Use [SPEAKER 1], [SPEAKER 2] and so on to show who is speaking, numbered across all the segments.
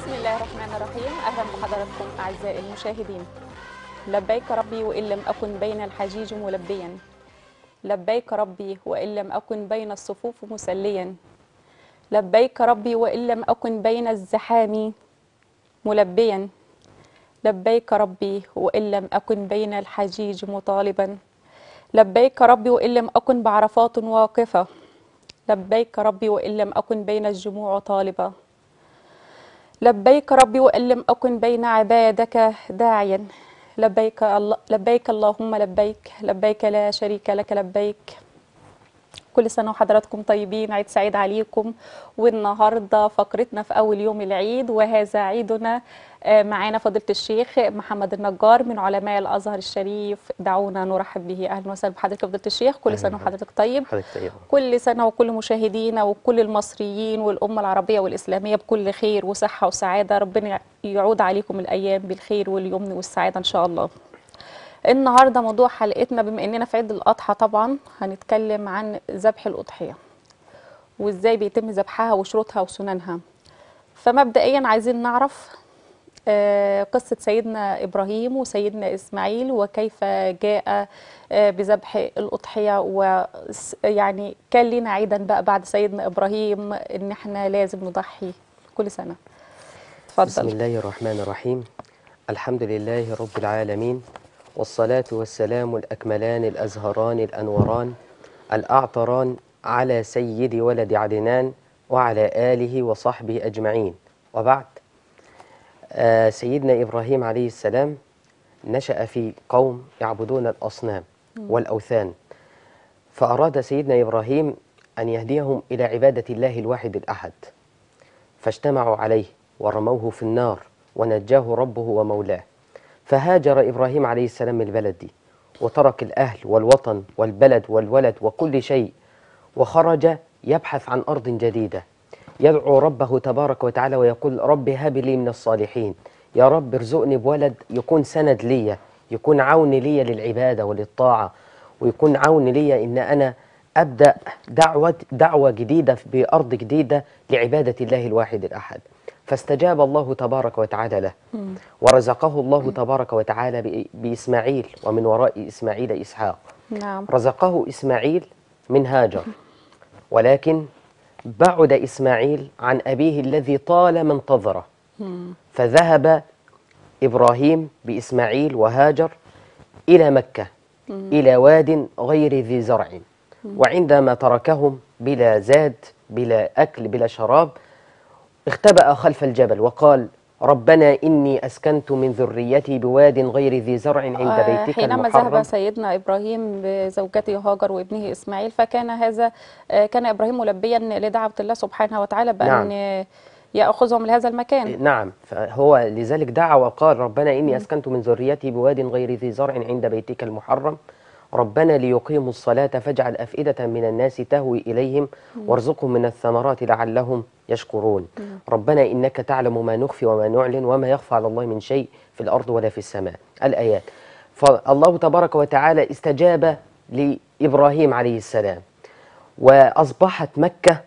[SPEAKER 1] بسم الله الرحمن الرحيم اهلا بحضراتكم اعزائي المشاهدين لبيك ربي وان لم اكن بين الحجيج ملبيا لبيك ربي وان لم اكن بين الصفوف مسليا لبيك ربي وان لم اكن بين الزحام ملبيا لبيك ربي وان لم اكن بين الحجيج مطالبا لبيك ربي وان لم اكن بعرفات واقفه لبيك ربي وان لم اكن بين الجموع طالبا لبيك ربي وإن لم أكن بين عبادك داعيا لبيك الله لبيك اللهم لبيك لبيك لا شريك لك لبيك كل سنة وحضراتكم طيبين عيد سعيد عليكم والنهاردة فقرتنا في أول يوم العيد وهذا عيدنا آه، معانا فضيلة الشيخ محمد النجار من علماء الأزهر الشريف دعونا نرحب به أهلا وسهلا بحضرتك فضيلة الشيخ كل سنة
[SPEAKER 2] أهلاً.
[SPEAKER 1] وحضرتك طيب
[SPEAKER 2] حضرتك طيبة
[SPEAKER 1] كل سنة وكل مشاهدينا وكل المصريين والأمة العربية والإسلامية بكل خير وصحة وسعادة ربنا يعود عليكم الأيام بالخير واليمن والسعادة إن شاء الله النهاردة موضوع حلقتنا بما إننا في عيد الأضحى طبعا هنتكلم عن ذبح الأضحية وإزاي بيتم ذبحها وشروطها وسننها فمبدئيا عايزين نعرف آه، قصة سيدنا إبراهيم وسيدنا إسماعيل وكيف جاء آه، بذبح الأضحية ويعني كان لنا عيدا بقى بعد سيدنا إبراهيم إن إحنا لازم نضحي كل سنة
[SPEAKER 2] بسم
[SPEAKER 1] اتفضل
[SPEAKER 2] الله الرحمن الرحيم الحمد لله رب العالمين والصلاة والسلام الأكملان الأزهران الأنوران الأعطران على سيد ولد عدنان وعلى آله وصحبه أجمعين وبعد آه سيدنا إبراهيم عليه السلام نشأ في قوم يعبدون الأصنام والأوثان فأراد سيدنا إبراهيم أن يهديهم إلى عبادة الله الواحد الأحد فاجتمعوا عليه ورموه في النار ونجاه ربه ومولاه فهاجر إبراهيم عليه السلام من البلد دي وترك الأهل والوطن والبلد والولد وكل شيء وخرج يبحث عن أرض جديدة يدعو ربه تبارك وتعالى ويقول رب هب لي من الصالحين يا رب ارزقني بولد يكون سند ليا يكون عون ليا للعبادة وللطاعة ويكون عون ليا إن أنا أبدأ دعوة دعوة جديدة بأرض جديدة لعبادة الله الواحد الأحد فاستجاب الله تبارك وتعالى له ورزقه الله تبارك وتعالى بإ- بإسماعيل ومن وراء إسماعيل إسحاق
[SPEAKER 1] نعم
[SPEAKER 2] رزقه إسماعيل من هاجر ولكن بعد إسماعيل عن أبيه الذي طالما انتظره فذهب إبراهيم بإسماعيل وهاجر إلى مكة إلى واد غير ذي زرع وعندما تركهم بلا زاد بلا أكل بلا شراب اختبأ خلف الجبل وقال ربنا إني أسكنت من ذريتي بواد غير ذي زرع عند
[SPEAKER 1] آه،
[SPEAKER 2] بيتك
[SPEAKER 1] حينما
[SPEAKER 2] المحرم
[SPEAKER 1] ذهب سيدنا إبراهيم بزوجته هاجر وابنه إسماعيل فكان هذا آه، كان إبراهيم ملبيا لدعوة الله سبحانه وتعالى بأن
[SPEAKER 2] نعم.
[SPEAKER 1] آه، يأخذهم لهذا المكان
[SPEAKER 2] نعم فهو لذلك دعا وقال ربنا إني أسكنت من ذريتي بواد غير ذي زرع عند بيتك المحرم ربنا ليقيموا الصلاة فاجعل أفئدة من الناس تهوي إليهم وارزقهم من الثمرات لعلهم يشكرون ربنا إنك تعلم ما نخفي وما نعلن وما يخفى على الله من شيء في الأرض ولا في السماء الآيات فالله تبارك وتعالى استجاب لإبراهيم عليه السلام وأصبحت مكة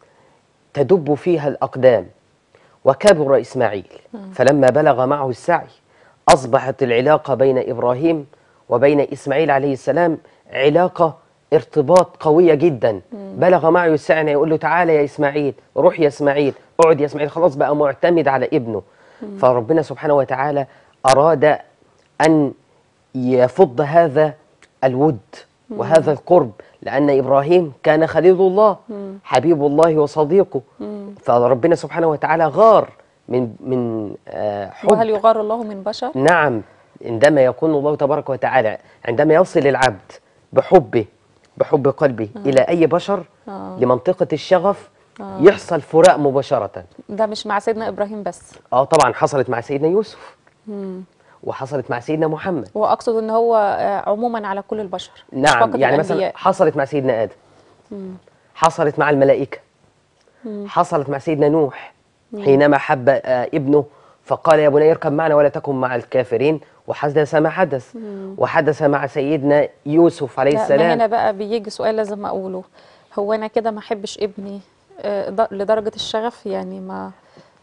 [SPEAKER 2] تدب فيها الأقدام وكبر إسماعيل فلما بلغ معه السعي أصبحت العلاقة بين إبراهيم وبين إسماعيل عليه السلام علاقة ارتباط قوية جدا بلغ معه السعي أنه يقول له تعالى يا إسماعيل روح يا إسماعيل اقعد يا إسماعيل خلاص بقى معتمد على ابنه فربنا سبحانه وتعالى أراد أن يفض هذا الود وهذا القرب لأن إبراهيم كان خليل الله حبيب الله وصديقه فربنا سبحانه وتعالى غار من من آه، حب
[SPEAKER 1] وهل يغار الله من بشر؟
[SPEAKER 2] نعم عندما يكون الله تبارك وتعالى عندما يصل العبد بحبه بحب قلبه إلى أي بشر
[SPEAKER 1] آه.
[SPEAKER 2] لمنطقة الشغف يحصل فراق مباشرة
[SPEAKER 1] ده مش مع سيدنا إبراهيم بس
[SPEAKER 2] اه طبعا حصلت مع سيدنا يوسف وحصلت مع سيدنا محمد
[SPEAKER 1] وأقصد إن هو آه، عموما على كل البشر مش
[SPEAKER 2] نعم
[SPEAKER 1] فقط
[SPEAKER 2] يعني مثلا
[SPEAKER 1] الأنبياء.
[SPEAKER 2] حصلت مع سيدنا آدم حصلت مع الملائكة حصلت مع سيدنا نوح حينما حب آه، ابنه فقال يا بني اركب معنا ولا تكن مع الكافرين وحدث ما حدث وحدث مع سيدنا يوسف عليه
[SPEAKER 1] لا، ما
[SPEAKER 2] السلام
[SPEAKER 1] هنا بقى بيجي سؤال لازم أقوله هو أنا كده ما أحبش ابني آه، ض- لدرجة الشغف يعني ما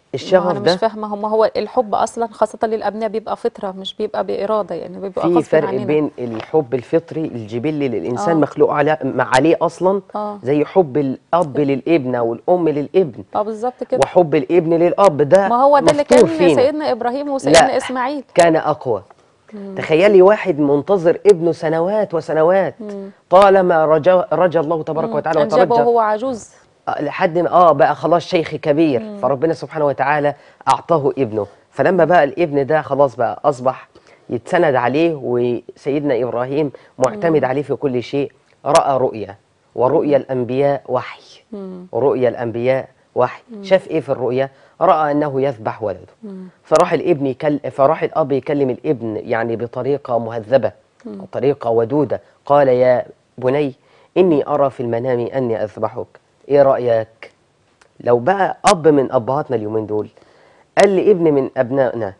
[SPEAKER 2] الشغف
[SPEAKER 1] انا
[SPEAKER 2] ده
[SPEAKER 1] مش فاهمه هم هو الحب اصلا خاصه للابناء بيبقى فطره مش بيبقى باراده يعني بيبقى
[SPEAKER 2] في
[SPEAKER 1] غصب
[SPEAKER 2] فرق
[SPEAKER 1] عننا
[SPEAKER 2] بين الحب الفطري الجبلي للإنسان
[SPEAKER 1] آه.
[SPEAKER 2] مخلوق على مع عليه أصلا
[SPEAKER 1] اه
[SPEAKER 2] زي حب الأب للابن أو الأم للابن
[SPEAKER 1] اه بالظبط كده
[SPEAKER 2] وحب الابن للأب ده
[SPEAKER 1] ما هو ده اللي
[SPEAKER 2] مفطور
[SPEAKER 1] كان
[SPEAKER 2] فينا
[SPEAKER 1] سيدنا ابراهيم وسيدنا
[SPEAKER 2] لا.
[SPEAKER 1] اسماعيل
[SPEAKER 2] كان أقوى تخيلي واحد منتظر ابنه سنوات وسنوات طالما رجا رجا الله تبارك وتعالى
[SPEAKER 1] انجبه
[SPEAKER 2] وترجى
[SPEAKER 1] وهو عجوز
[SPEAKER 2] آه، لحد ما اه بقى خلاص شيخ كبير فربنا سبحانه وتعالى اعطاه ابنه فلما بقى الابن ده خلاص بقى اصبح يتسند عليه وسيدنا ابراهيم معتمد عليه في كل شيء راى رؤيا ورؤيا الانبياء وحي رؤيا الانبياء وحي شاف ايه في الرؤيا راى انه يذبح ولده فراح الابن يكل... فراح الاب يكلم الابن يعني بطريقه مهذبه طريقه ودوده قال يا بني اني ارى في المنام اني اذبحك ايه رايك لو بقى اب من ابهاتنا اليومين دول قال لي ابن من ابنائنا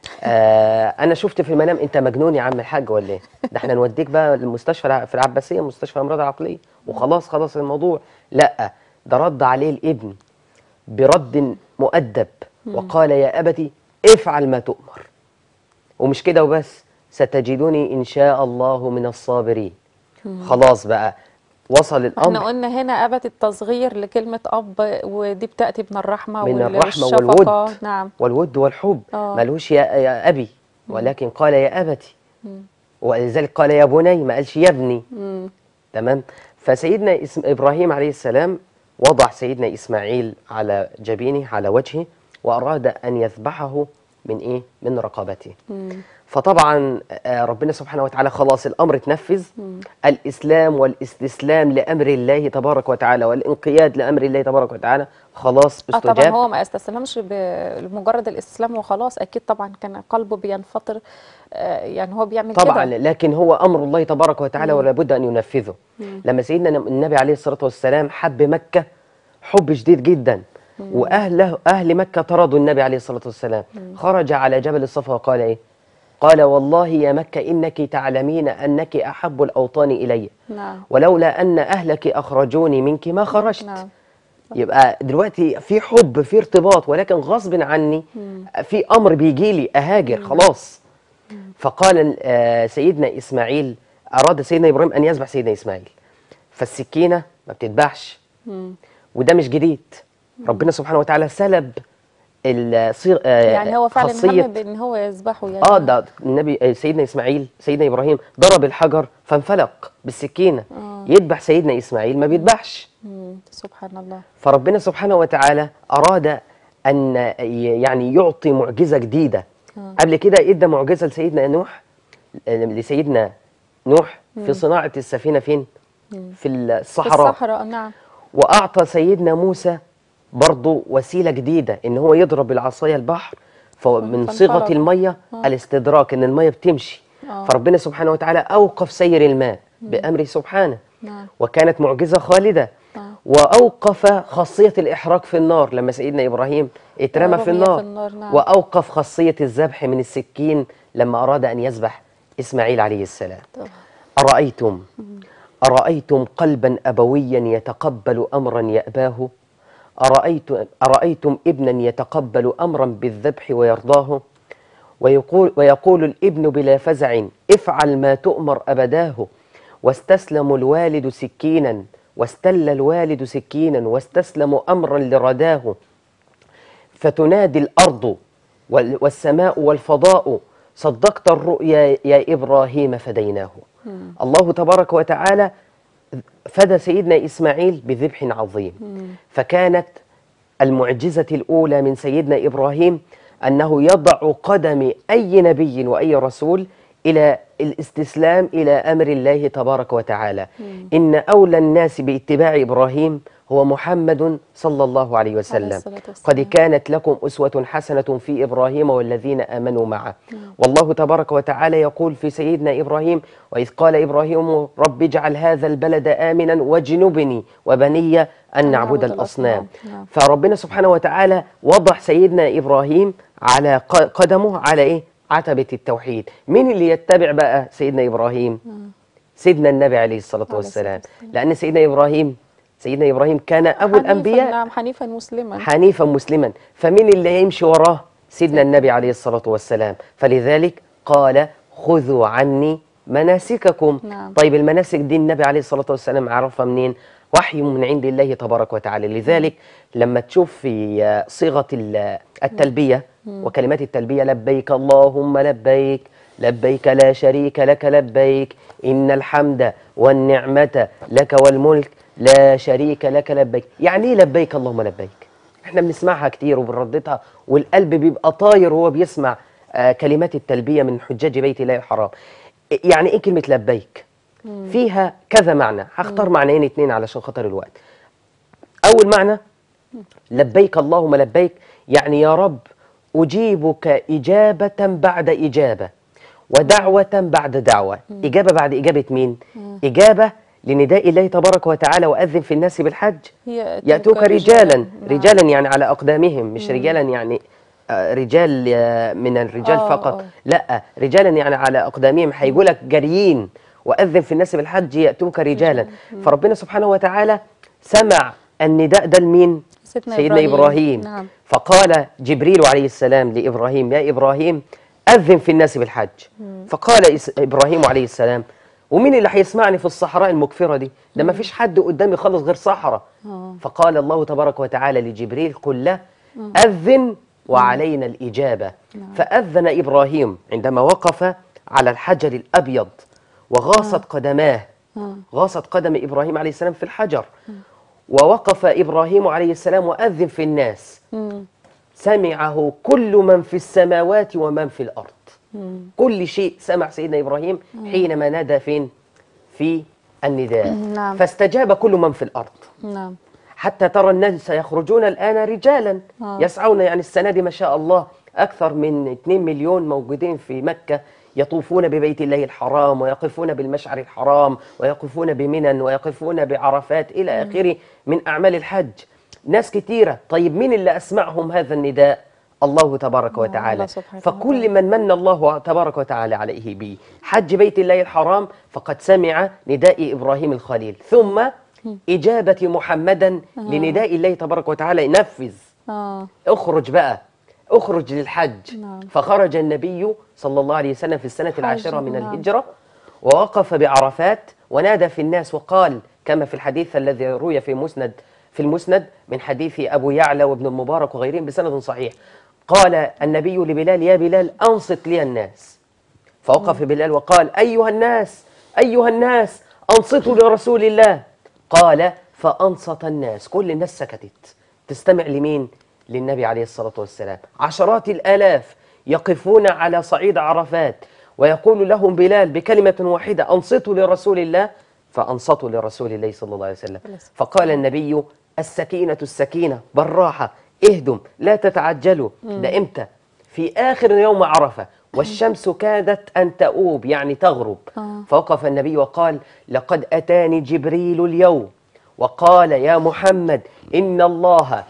[SPEAKER 2] آه انا شفت في المنام انت مجنون يا عم الحاج ولا ايه ده احنا نوديك بقى المستشفى الع- في العباسيه مستشفى الامراض العقليه وخلاص خلاص الموضوع لا ده رد عليه الابن برد مؤدب وقال يا ابتي افعل ما تؤمر ومش كده وبس ستجدني ان شاء الله من الصابرين خلاص بقى وصل
[SPEAKER 1] احنا
[SPEAKER 2] الامر
[SPEAKER 1] قلنا هنا ابت التصغير لكلمه اب ودي بتاتي من الرحمه
[SPEAKER 2] من
[SPEAKER 1] وال-
[SPEAKER 2] الرحمة
[SPEAKER 1] والشفقه
[SPEAKER 2] والود.
[SPEAKER 1] نعم
[SPEAKER 2] والود والحب
[SPEAKER 1] آه.
[SPEAKER 2] ملوش يا, يا أبي ولكن قال يا أبتي ولذلك قال يا بني ما قالش يا ابني
[SPEAKER 1] مم.
[SPEAKER 2] تمام فسيدنا اسم إبراهيم عليه السلام وضع سيدنا إسماعيل على جبينه على وجهه وأراد أن يذبحه من إيه من رقبته
[SPEAKER 1] مم.
[SPEAKER 2] فطبعا آه، ربنا سبحانه وتعالى خلاص الامر اتنفذ الاسلام والاستسلام لامر الله تبارك وتعالى والانقياد لامر الله تبارك وتعالى خلاص
[SPEAKER 1] اه طبعا
[SPEAKER 2] استجاب
[SPEAKER 1] هو ما استسلمش ب- بمجرد الاستسلام وخلاص اكيد طبعا كان قلبه بينفطر آه، يعني هو بيعمل
[SPEAKER 2] طبعا
[SPEAKER 1] كده
[SPEAKER 2] لكن هو امر الله تبارك وتعالى ولا بد ان ينفذه لما سيدنا النبي عليه الصلاه والسلام حب مكه حب شديد جدا واهله اهل مكه طردوا النبي عليه الصلاه والسلام خرج على جبل الصفا وقال ايه قال والله يا مكه انك تعلمين انك احب الاوطان الي
[SPEAKER 1] نعم
[SPEAKER 2] ولولا ان اهلك اخرجوني منك ما خرجت
[SPEAKER 1] نعم
[SPEAKER 2] يبقى دلوقتي في حب في ارتباط ولكن غصب عني في امر بيجي لي اهاجر خلاص فقال آه، سيدنا اسماعيل اراد سيدنا ابراهيم ان يذبح سيدنا اسماعيل فالسكينه ما بتذبحش
[SPEAKER 1] مم.
[SPEAKER 2] وده مش جديد ربنا سبحانه وتعالى سلب الصيغ آه،
[SPEAKER 1] يعني هو فعلا
[SPEAKER 2] خاصية
[SPEAKER 1] هم بان هو يذبحه يعني
[SPEAKER 2] اه ده النبي آه، سيدنا اسماعيل سيدنا ابراهيم ضرب الحجر فانفلق بالسكينه
[SPEAKER 1] آه.
[SPEAKER 2] يذبح سيدنا اسماعيل ما بيذبحش
[SPEAKER 1] مم. سبحان الله
[SPEAKER 2] فربنا سبحانه وتعالى أراد أن ي- يعني يعطي معجزة جديدة
[SPEAKER 1] آه.
[SPEAKER 2] قبل كده إدى معجزة لسيدنا نوح لسيدنا نوح في صناعة السفينة فين؟ في
[SPEAKER 1] في
[SPEAKER 2] الصحراء
[SPEAKER 1] الصحراء نعم
[SPEAKER 2] وأعطى سيدنا موسى برضه وسيلة جديدة إن هو يضرب العصاية البحر فمن صيغة
[SPEAKER 1] فانفرج.
[SPEAKER 2] المية الاستدراك إن المية بتمشي
[SPEAKER 1] آه.
[SPEAKER 2] فربنا سبحانه وتعالى أوقف سير الماء بأمره سبحانه
[SPEAKER 1] نعم
[SPEAKER 2] وكانت معجزة خالدة
[SPEAKER 1] آه.
[SPEAKER 2] وأوقف خاصية الإحراق في النار لما سيدنا إبراهيم اترمى في
[SPEAKER 1] رمي
[SPEAKER 2] النار,
[SPEAKER 1] في النار، نعم.
[SPEAKER 2] وأوقف خاصية الذبح من السكين لما أراد أن يذبح إسماعيل عليه السلام
[SPEAKER 1] طبعا
[SPEAKER 2] أرأيتم أرأيتم قلبا أبويا يتقبل أمرا يأباه أرأيتم, أرأيتم ابنا يتقبل أمرا بالذبح ويرضاه ويقول, ويقول الابن بلا فزع افعل ما تؤمر أبداه واستسلم الوالد سكينا واستل الوالد سكينا واستسلم أمرا لرداه فتنادي الأرض وال- والسماء والفضاء صدقت الرؤيا يا إبراهيم فديناه الله تبارك وتعالى فدى سيدنا إسماعيل بذبح عظيم فكانت المعجزة الأولى من سيدنا إبراهيم أنه يضع قدم أي نبي وأي رسول إلى الاستسلام إلى أمر الله تبارك وتعالى إن أولى الناس باتباع إبراهيم هو محمد صلى الله عليه وسلم
[SPEAKER 1] الصلاة والسلام.
[SPEAKER 2] قد كانت لكم أسوة حسنة في إبراهيم والذين آمنوا معه والله تبارك وتعالى يقول في سيدنا إبراهيم وإذ قال إبراهيم رب اجعل هذا البلد آمنا واجنبني وبني أن نعبد
[SPEAKER 1] نعبد
[SPEAKER 2] الأصنام
[SPEAKER 1] الأصنام. نعم.
[SPEAKER 2] فربنا سبحانه وتعالى وضع سيدنا إبراهيم على ق- قدمه على إيه؟ عتبة التوحيد مين اللي يتبع بقى سيدنا إبراهيم؟ سيدنا النبي عليه الصلاة
[SPEAKER 1] عليه الصلاة
[SPEAKER 2] والسلام
[SPEAKER 1] والسلام.
[SPEAKER 2] لأن سيدنا إبراهيم سيدنا إبراهيم كان أبو
[SPEAKER 1] حنيفاً،
[SPEAKER 2] الأنبياء
[SPEAKER 1] نعم حنيفا مسلما
[SPEAKER 2] حنيفا مسلما فمين اللي يمشي وراه سيدنا النبي عليه الصلاة والسلام فلذلك قال خذوا عني مناسككم
[SPEAKER 1] نعم.
[SPEAKER 2] طيب المناسك دي النبي عليه الصلاة والسلام عرفها منين وحي من عند الله تبارك وتعالى لذلك لما تشوف في آه، صيغة ال- التلبية وكلمات التلبية لبيك اللهم لبيك لبيك لا شريك لك لبيك إن الحمد والنعمة لك والملك لا شريك لك لبيك يعني ايه لبيك اللهم لبيك احنا بنسمعها كتير وبنرددها والقلب بيبقى طاير وهو بيسمع آه كلمات التلبية من حجاج بيت الله الحرام يعني ايه كلمة لبيك فيها كذا معنى هختار معنيين اتنين علشان خاطر الوقت أول معنى لبيك اللهم لبيك يعني يا رب أجيبك إجابة بعد إجابة ودعوة بعد دعوة إجابة بعد إجابة مين؟ إجابة لنداء الله تبارك وتعالى وأذن في الناس بالحج يأتوك رجالا
[SPEAKER 1] نعم.
[SPEAKER 2] رجالا يعني على أقدامهم مش رجالا يعني آه، رجال آه، من الرجال
[SPEAKER 1] آه،
[SPEAKER 2] فقط
[SPEAKER 1] آه.
[SPEAKER 2] لا رجالا يعني على أقدامهم هيقول لك جاريين وأذن في الناس بالحج يأتوك رجالا فربنا سبحانه وتعالى سمع النداء ده لمين؟
[SPEAKER 1] سيدنا
[SPEAKER 2] سيدنا
[SPEAKER 1] إبراهيم.
[SPEAKER 2] إبراهيم
[SPEAKER 1] نعم.
[SPEAKER 2] فقال جبريل عليه السلام لإبراهيم يا إبراهيم أذن في الناس بالحج فقال إس- إبراهيم عليه السلام ومين اللي هيسمعني في الصحراء المكفرة دي ده ما فيش حد قدامي خالص غير صحراء
[SPEAKER 1] آه.
[SPEAKER 2] فقال الله تبارك وتعالى لجبريل قل له أذن وعلينا الإجابة فأذن إبراهيم عندما وقف على الحجر الأبيض وغاصت قدماه
[SPEAKER 1] آه.
[SPEAKER 2] غاصت قدم إبراهيم عليه السلام في الحجر ووقف إبراهيم عليه السلام وأذن في الناس
[SPEAKER 1] مم.
[SPEAKER 2] سمعه كل من في السماوات ومن في الأرض
[SPEAKER 1] مم.
[SPEAKER 2] كل شيء سمع سيدنا إبراهيم حينما نادى فين في النداء
[SPEAKER 1] نعم.
[SPEAKER 2] فاستجاب كل من في الأرض
[SPEAKER 1] نعم
[SPEAKER 2] حتى ترى الناس يخرجون الآن رجالا
[SPEAKER 1] آه.
[SPEAKER 2] يسعون يعني السنة دي ما شاء الله أكثر من 2 مليون موجودين في مكة يطوفون ببيت الله الحرام ويقفون بالمشعر الحرام ويقفون بمنن ويقفون بعرفات إلى آخره من أعمال الحج ناس كتيرة طيب مين اللي أسمعهم هذا النداء الله تبارك
[SPEAKER 1] الله
[SPEAKER 2] وتعالى
[SPEAKER 1] سبحانه
[SPEAKER 2] فكل من من الله تبارك وتعالى عليه بحج بيت الله الحرام فقد سمع نداء إبراهيم الخليل ثم إجابة محمدا لنداء الله تبارك وتعالى نفذ
[SPEAKER 1] آه.
[SPEAKER 2] اخرج بقى اخرج للحج
[SPEAKER 1] نعم.
[SPEAKER 2] فخرج النبي صلى الله عليه وسلم في السنة العاشرة من
[SPEAKER 1] نعم.
[SPEAKER 2] الهجرة ووقف بعرفات ونادى في الناس وقال كما في الحديث الذي روي في مسند في المسند من حديث أبو يعلى وابن المبارك وغيرهم بسند صحيح قال النبي لبلال يا بلال أنصت لي الناس فوقف بلال وقال أيها الناس أيها الناس أنصتوا لرسول الله قال فأنصت الناس كل الناس سكتت تستمع لمين؟ للنبي عليه الصلاة والسلام عشرات الآلاف يقفون على صعيد عرفات ويقول لهم بلال بكلمة واحدة أنصتوا لرسول الله فأنصتوا لرسول الله صلى الله عليه وسلم فقال النبي السكينة السكينة بالراحة اهدم لا تتعجلوا ده إمتى؟ في آخر يوم عرفة والشمس كادت أن تؤوب يعني تغرب
[SPEAKER 1] آه.
[SPEAKER 2] فوقف النبي وقال لقد أتاني جبريل اليوم وقال يا محمد إن الله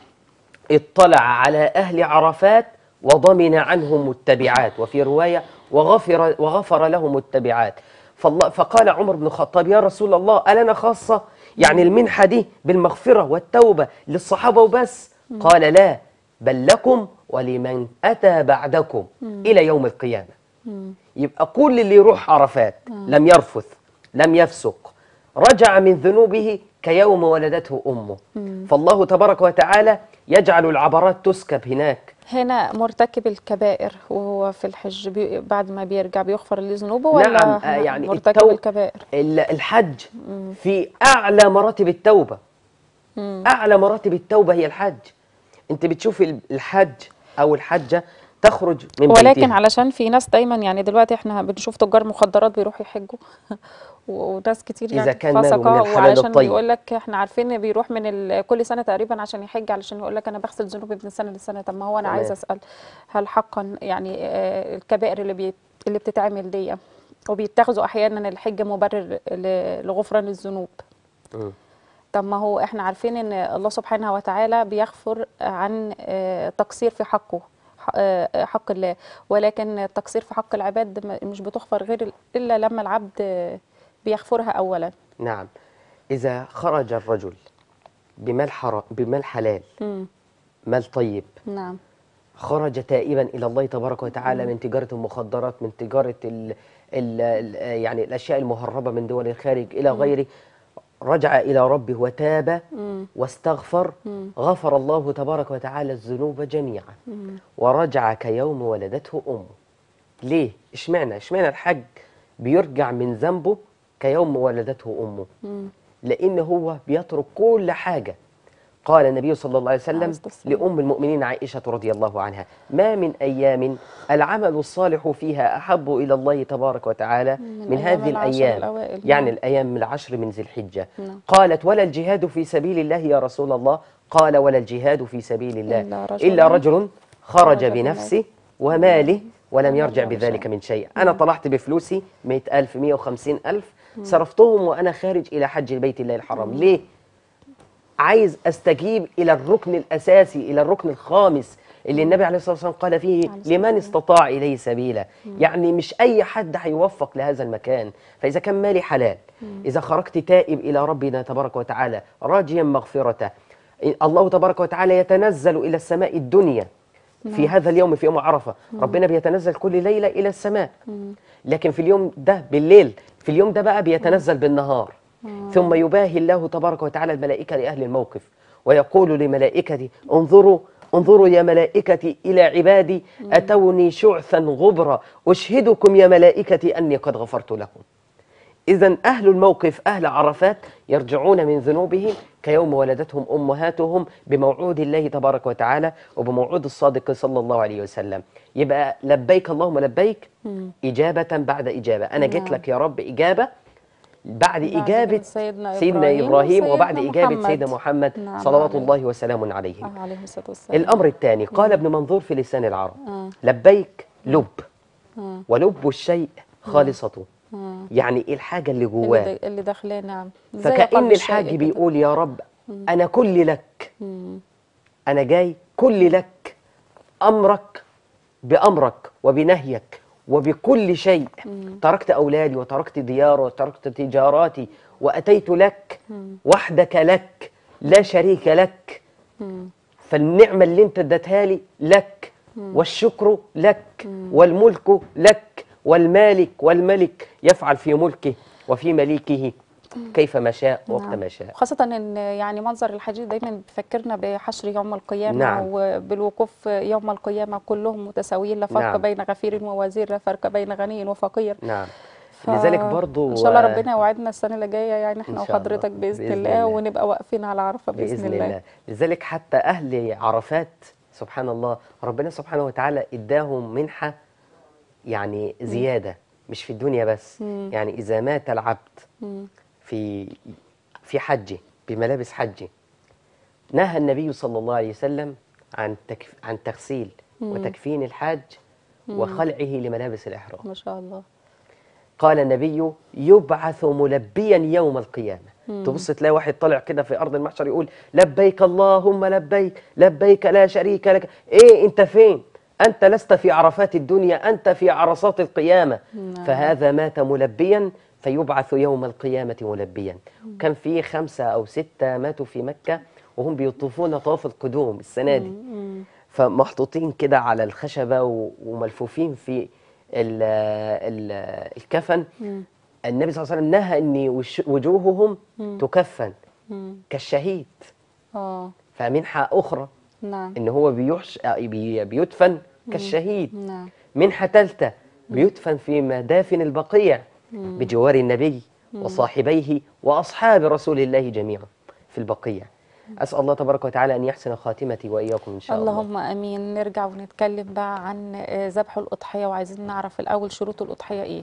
[SPEAKER 2] اطلع على أهل عرفات وضمن عنهم التبعات وفي رواية وغفر, وغفر لهم التبعات فالله فقال عمر بن الخطاب يا رسول الله ألنا خاصة يعني المنحة دي بالمغفرة والتوبة للصحابة وبس قال لا بل لكم ولمن أتى بعدكم إلى يوم القيامة يبقى كل اللي يروح عرفات لم يرفث لم يفسق رجع من ذنوبه كيوم ولدته أمه فالله تبارك وتعالى يجعل العبرات تسكب هناك
[SPEAKER 1] هنا مرتكب الكبائر وهو في الحج بي بعد ما بيرجع بيغفر له ذنوبه ولا
[SPEAKER 2] نعم آه، يعني
[SPEAKER 1] مرتكب
[SPEAKER 2] التو-
[SPEAKER 1] الكبائر
[SPEAKER 2] ال- الحج في أعلى مراتب التوبة أعلى مراتب التوبة هي الحج أنت بتشوف ال- الحج أو الحجة تخرج من
[SPEAKER 1] ولكن
[SPEAKER 2] بيتها
[SPEAKER 1] علشان في ناس دايما يعني دلوقتي احنا بنشوف تجار مخدرات بيروحوا يحجوا و- وناس كتير
[SPEAKER 2] إذا
[SPEAKER 1] يعني
[SPEAKER 2] كان ماله
[SPEAKER 1] فسقة
[SPEAKER 2] من الحلال
[SPEAKER 1] وعلشان
[SPEAKER 2] الطيب.
[SPEAKER 1] بيقول لك احنا عارفين إن بيروح من ال- كل سنه تقريبا عشان يحج علشان يقول لك انا بغسل ذنوبي من سنه لسنه طب ما هو انا
[SPEAKER 2] تمام.
[SPEAKER 1] عايزه اسال هل حقا يعني آه، الكبائر اللي بيت اللي بتتعمل دي وبيتخذوا احيانا الحج مبرر ل- لغفران الذنوب
[SPEAKER 2] مم.
[SPEAKER 1] طب ما هو احنا عارفين ان الله سبحانه وتعالى بيغفر عن آه، تقصير في حقه ح- آه، حق الله ولكن التقصير في حق العباد م- مش بتغفر غير ال- الا لما العبد آه، بيغفرها اولا
[SPEAKER 2] نعم إذا خرج الرجل بمال حرام بمال حلال
[SPEAKER 1] مم.
[SPEAKER 2] مال طيب
[SPEAKER 1] نعم
[SPEAKER 2] خرج تائبا الى الله تبارك وتعالى من تجاره المخدرات من تجاره ال ال ال يعني الاشياء المهربه من دول الخارج الى غيره رجع الى ربه وتاب
[SPEAKER 1] مم.
[SPEAKER 2] واستغفر
[SPEAKER 1] مم.
[SPEAKER 2] غفر الله تبارك وتعالى الذنوب جميعا
[SPEAKER 1] مم.
[SPEAKER 2] ورجع كيوم ولدته امه ليه اشمعنى اشمعنى الحج بيرجع من ذنبه كيوم ولدته امه
[SPEAKER 1] مم.
[SPEAKER 2] لان هو بيترك كل حاجه قال النبي صلى الله عليه وسلم
[SPEAKER 1] عليه الصلاة والسلام.
[SPEAKER 2] لأم المؤمنين عائشة رضي الله عنها ما من أيام العمل الصالح فيها أحب إلى الله تبارك وتعالى
[SPEAKER 1] من
[SPEAKER 2] من,
[SPEAKER 1] أيام
[SPEAKER 2] هذه
[SPEAKER 1] العشر
[SPEAKER 2] الأيام
[SPEAKER 1] الأوائل.
[SPEAKER 2] يعني
[SPEAKER 1] نعم.
[SPEAKER 2] الأيام من العشر من ذي الحجة
[SPEAKER 1] نعم.
[SPEAKER 2] قالت ولا الجهاد في سبيل الله يا رسول الله قال ولا الجهاد في سبيل الله
[SPEAKER 1] إلا رجل
[SPEAKER 2] إلا رجل خرج
[SPEAKER 1] خرج
[SPEAKER 2] بنفسه وماله ولم
[SPEAKER 1] ولم
[SPEAKER 2] يرجع
[SPEAKER 1] يرجع
[SPEAKER 2] بذلك
[SPEAKER 1] بشيء.
[SPEAKER 2] من شيء أنا طلعت بفلوسي 100000 150000 صرفتهم وأنا خارج إلى حج البيت الله الحرام ليه؟ عايز استجيب الى الركن الاساسي الى الركن الخامس اللي النبي عليه الصلاه والسلام قال فيه
[SPEAKER 1] عليه الصلاة
[SPEAKER 2] لمن استطاع اليه سبيلا يعني مش اي حد هيوفق لهذا المكان فاذا كان مالي حلال اذا خرجت تائب الى ربنا تبارك وتعالى راجيا مغفرته الله تبارك وتعالى يتنزل الى السماء الدنيا في هذا اليوم في يوم عرفه ربنا بيتنزل كل ليله الى السماء لكن في اليوم ده بالليل في اليوم ده بقى بيتنزل بالنهار ثم يباهي الله تبارك وتعالى الملائكة لأهل الموقف ويقول لملائكته انظروا انظروا يا ملائكتي إلى عبادي أتوني شعثا غبرا أشهدكم يا ملائكتي أني قد غفرت لهم إذا أهل الموقف أهل عرفات يرجعون من ذنوبهم كيوم ولدتهم أمهاتهم بموعود الله تبارك وتعالى وبموعود الصادق صلى الله عليه وسلم يبقى لبيك اللهم لبيك إجابة بعد إجابة أنا جيت
[SPEAKER 1] نعم.
[SPEAKER 2] لك يا رب إجابة بعد
[SPEAKER 1] بعد
[SPEAKER 2] إجابة
[SPEAKER 1] سيدنا
[SPEAKER 2] سيدنا
[SPEAKER 1] إبراهيم
[SPEAKER 2] إبراهيم
[SPEAKER 1] وسيدنا
[SPEAKER 2] وبعد إجابة
[SPEAKER 1] محمد.
[SPEAKER 2] سيدنا محمد
[SPEAKER 1] نعم،
[SPEAKER 2] صلوات
[SPEAKER 1] عليه.
[SPEAKER 2] الله وسلام عليه
[SPEAKER 1] آه، عليه الصلاة والسلام
[SPEAKER 2] الأمر الثاني قال ابن منظور في لسان العرب
[SPEAKER 1] آه.
[SPEAKER 2] لبيك لب
[SPEAKER 1] آه.
[SPEAKER 2] ولب الشيء خالصته
[SPEAKER 1] آه.
[SPEAKER 2] يعني إيه الحاجة اللي
[SPEAKER 1] اللي,
[SPEAKER 2] جواه
[SPEAKER 1] دا- اللي داخلاه نعم زي
[SPEAKER 2] فكأن
[SPEAKER 1] قلب الشيء
[SPEAKER 2] الحاج
[SPEAKER 1] كده.
[SPEAKER 2] بيقول يا رب أنا كل لك
[SPEAKER 1] مم.
[SPEAKER 2] أنا جاي كل لك أمرك بأمرك وبنهيك وبكل شيء تركت أولادي وتركت دياري وتركت تجاراتي وأتيت لك وحدك لك لا شريك لك
[SPEAKER 1] مم.
[SPEAKER 2] فالنعمة اللي انت اديتها لي لك والشكر لك والملك لك والمالك والملك يفعل في ملكه وفي مليكه كيف ما شاء وقت
[SPEAKER 1] نعم.
[SPEAKER 2] ما شاء
[SPEAKER 1] خاصة ان يعني منظر الحديث دايما بيفكرنا بحشر يوم القيامة
[SPEAKER 2] نعم.
[SPEAKER 1] وبالوقوف يوم القيامة كلهم متساويين لا فرق
[SPEAKER 2] نعم.
[SPEAKER 1] بين غفير ووزير لا فرق بين غني وفقير
[SPEAKER 2] نعم
[SPEAKER 1] ف-
[SPEAKER 2] لذلك برضو
[SPEAKER 1] ان شاء الله
[SPEAKER 2] آه،
[SPEAKER 1] ربنا يوعدنا السنة اللي جاية يعني احنا
[SPEAKER 2] إن شاء الله.
[SPEAKER 1] وحضرتك بإذن,
[SPEAKER 2] بإذن
[SPEAKER 1] الله,
[SPEAKER 2] الله.
[SPEAKER 1] ونبقى واقفين على عرفة بإذن,
[SPEAKER 2] بإذن الله لذلك حتى أهل عرفات سبحان الله ربنا سبحانه وتعالى إداهم منحة يعني زيادة مش في الدنيا بس
[SPEAKER 1] مم.
[SPEAKER 2] يعني إذا مات العبد
[SPEAKER 1] مم.
[SPEAKER 2] في في حجه بملابس حجه نهى النبي صلى الله عليه وسلم عن تكف عن تغسيل وتكفين الحاج وخلعه لملابس الإحرام
[SPEAKER 1] ما شاء الله
[SPEAKER 2] قال النبي يبعث ملبيا يوم القيامة تبص تلاقي واحد طالع كده في أرض المحشر يقول لبيك اللهم لبيك لبيك لا شريك لك إيه أنت فين أنت لست في عرفات الدنيا أنت في عرصات القيامة
[SPEAKER 1] نعم.
[SPEAKER 2] فهذا مات ملبيا فيبعث يوم القيامة ملبيا كان في خمسة أو ستة ماتوا في مكة وهم بيطوفون طواف القدوم السنة دي
[SPEAKER 1] مم.
[SPEAKER 2] فمحطوطين كده على الخشبة و- وملفوفين في ال ال الكفن
[SPEAKER 1] مم.
[SPEAKER 2] النبي صلى الله عليه وسلم نهى ان وش- وجوههم تكفن
[SPEAKER 1] مم.
[SPEAKER 2] كالشهيد
[SPEAKER 1] اه
[SPEAKER 2] فمنحة أخرى
[SPEAKER 1] نعم
[SPEAKER 2] ان هو بيحش بي- بيدفن كالشهيد
[SPEAKER 1] نعم
[SPEAKER 2] منحة ثالثة بيدفن في مدافن البقيع بجوار النبي وصاحبيه وأصحاب رسول الله جميعا في البقيع أسأل الله تبارك وتعالى أن يحسن خاتمتي وإياكم إن شاء الله
[SPEAKER 1] اللهم امين نرجع ونتكلم بقى عن آه، ذبح الاضحيه وعايزين نعرف الاول شروط الاضحيه ايه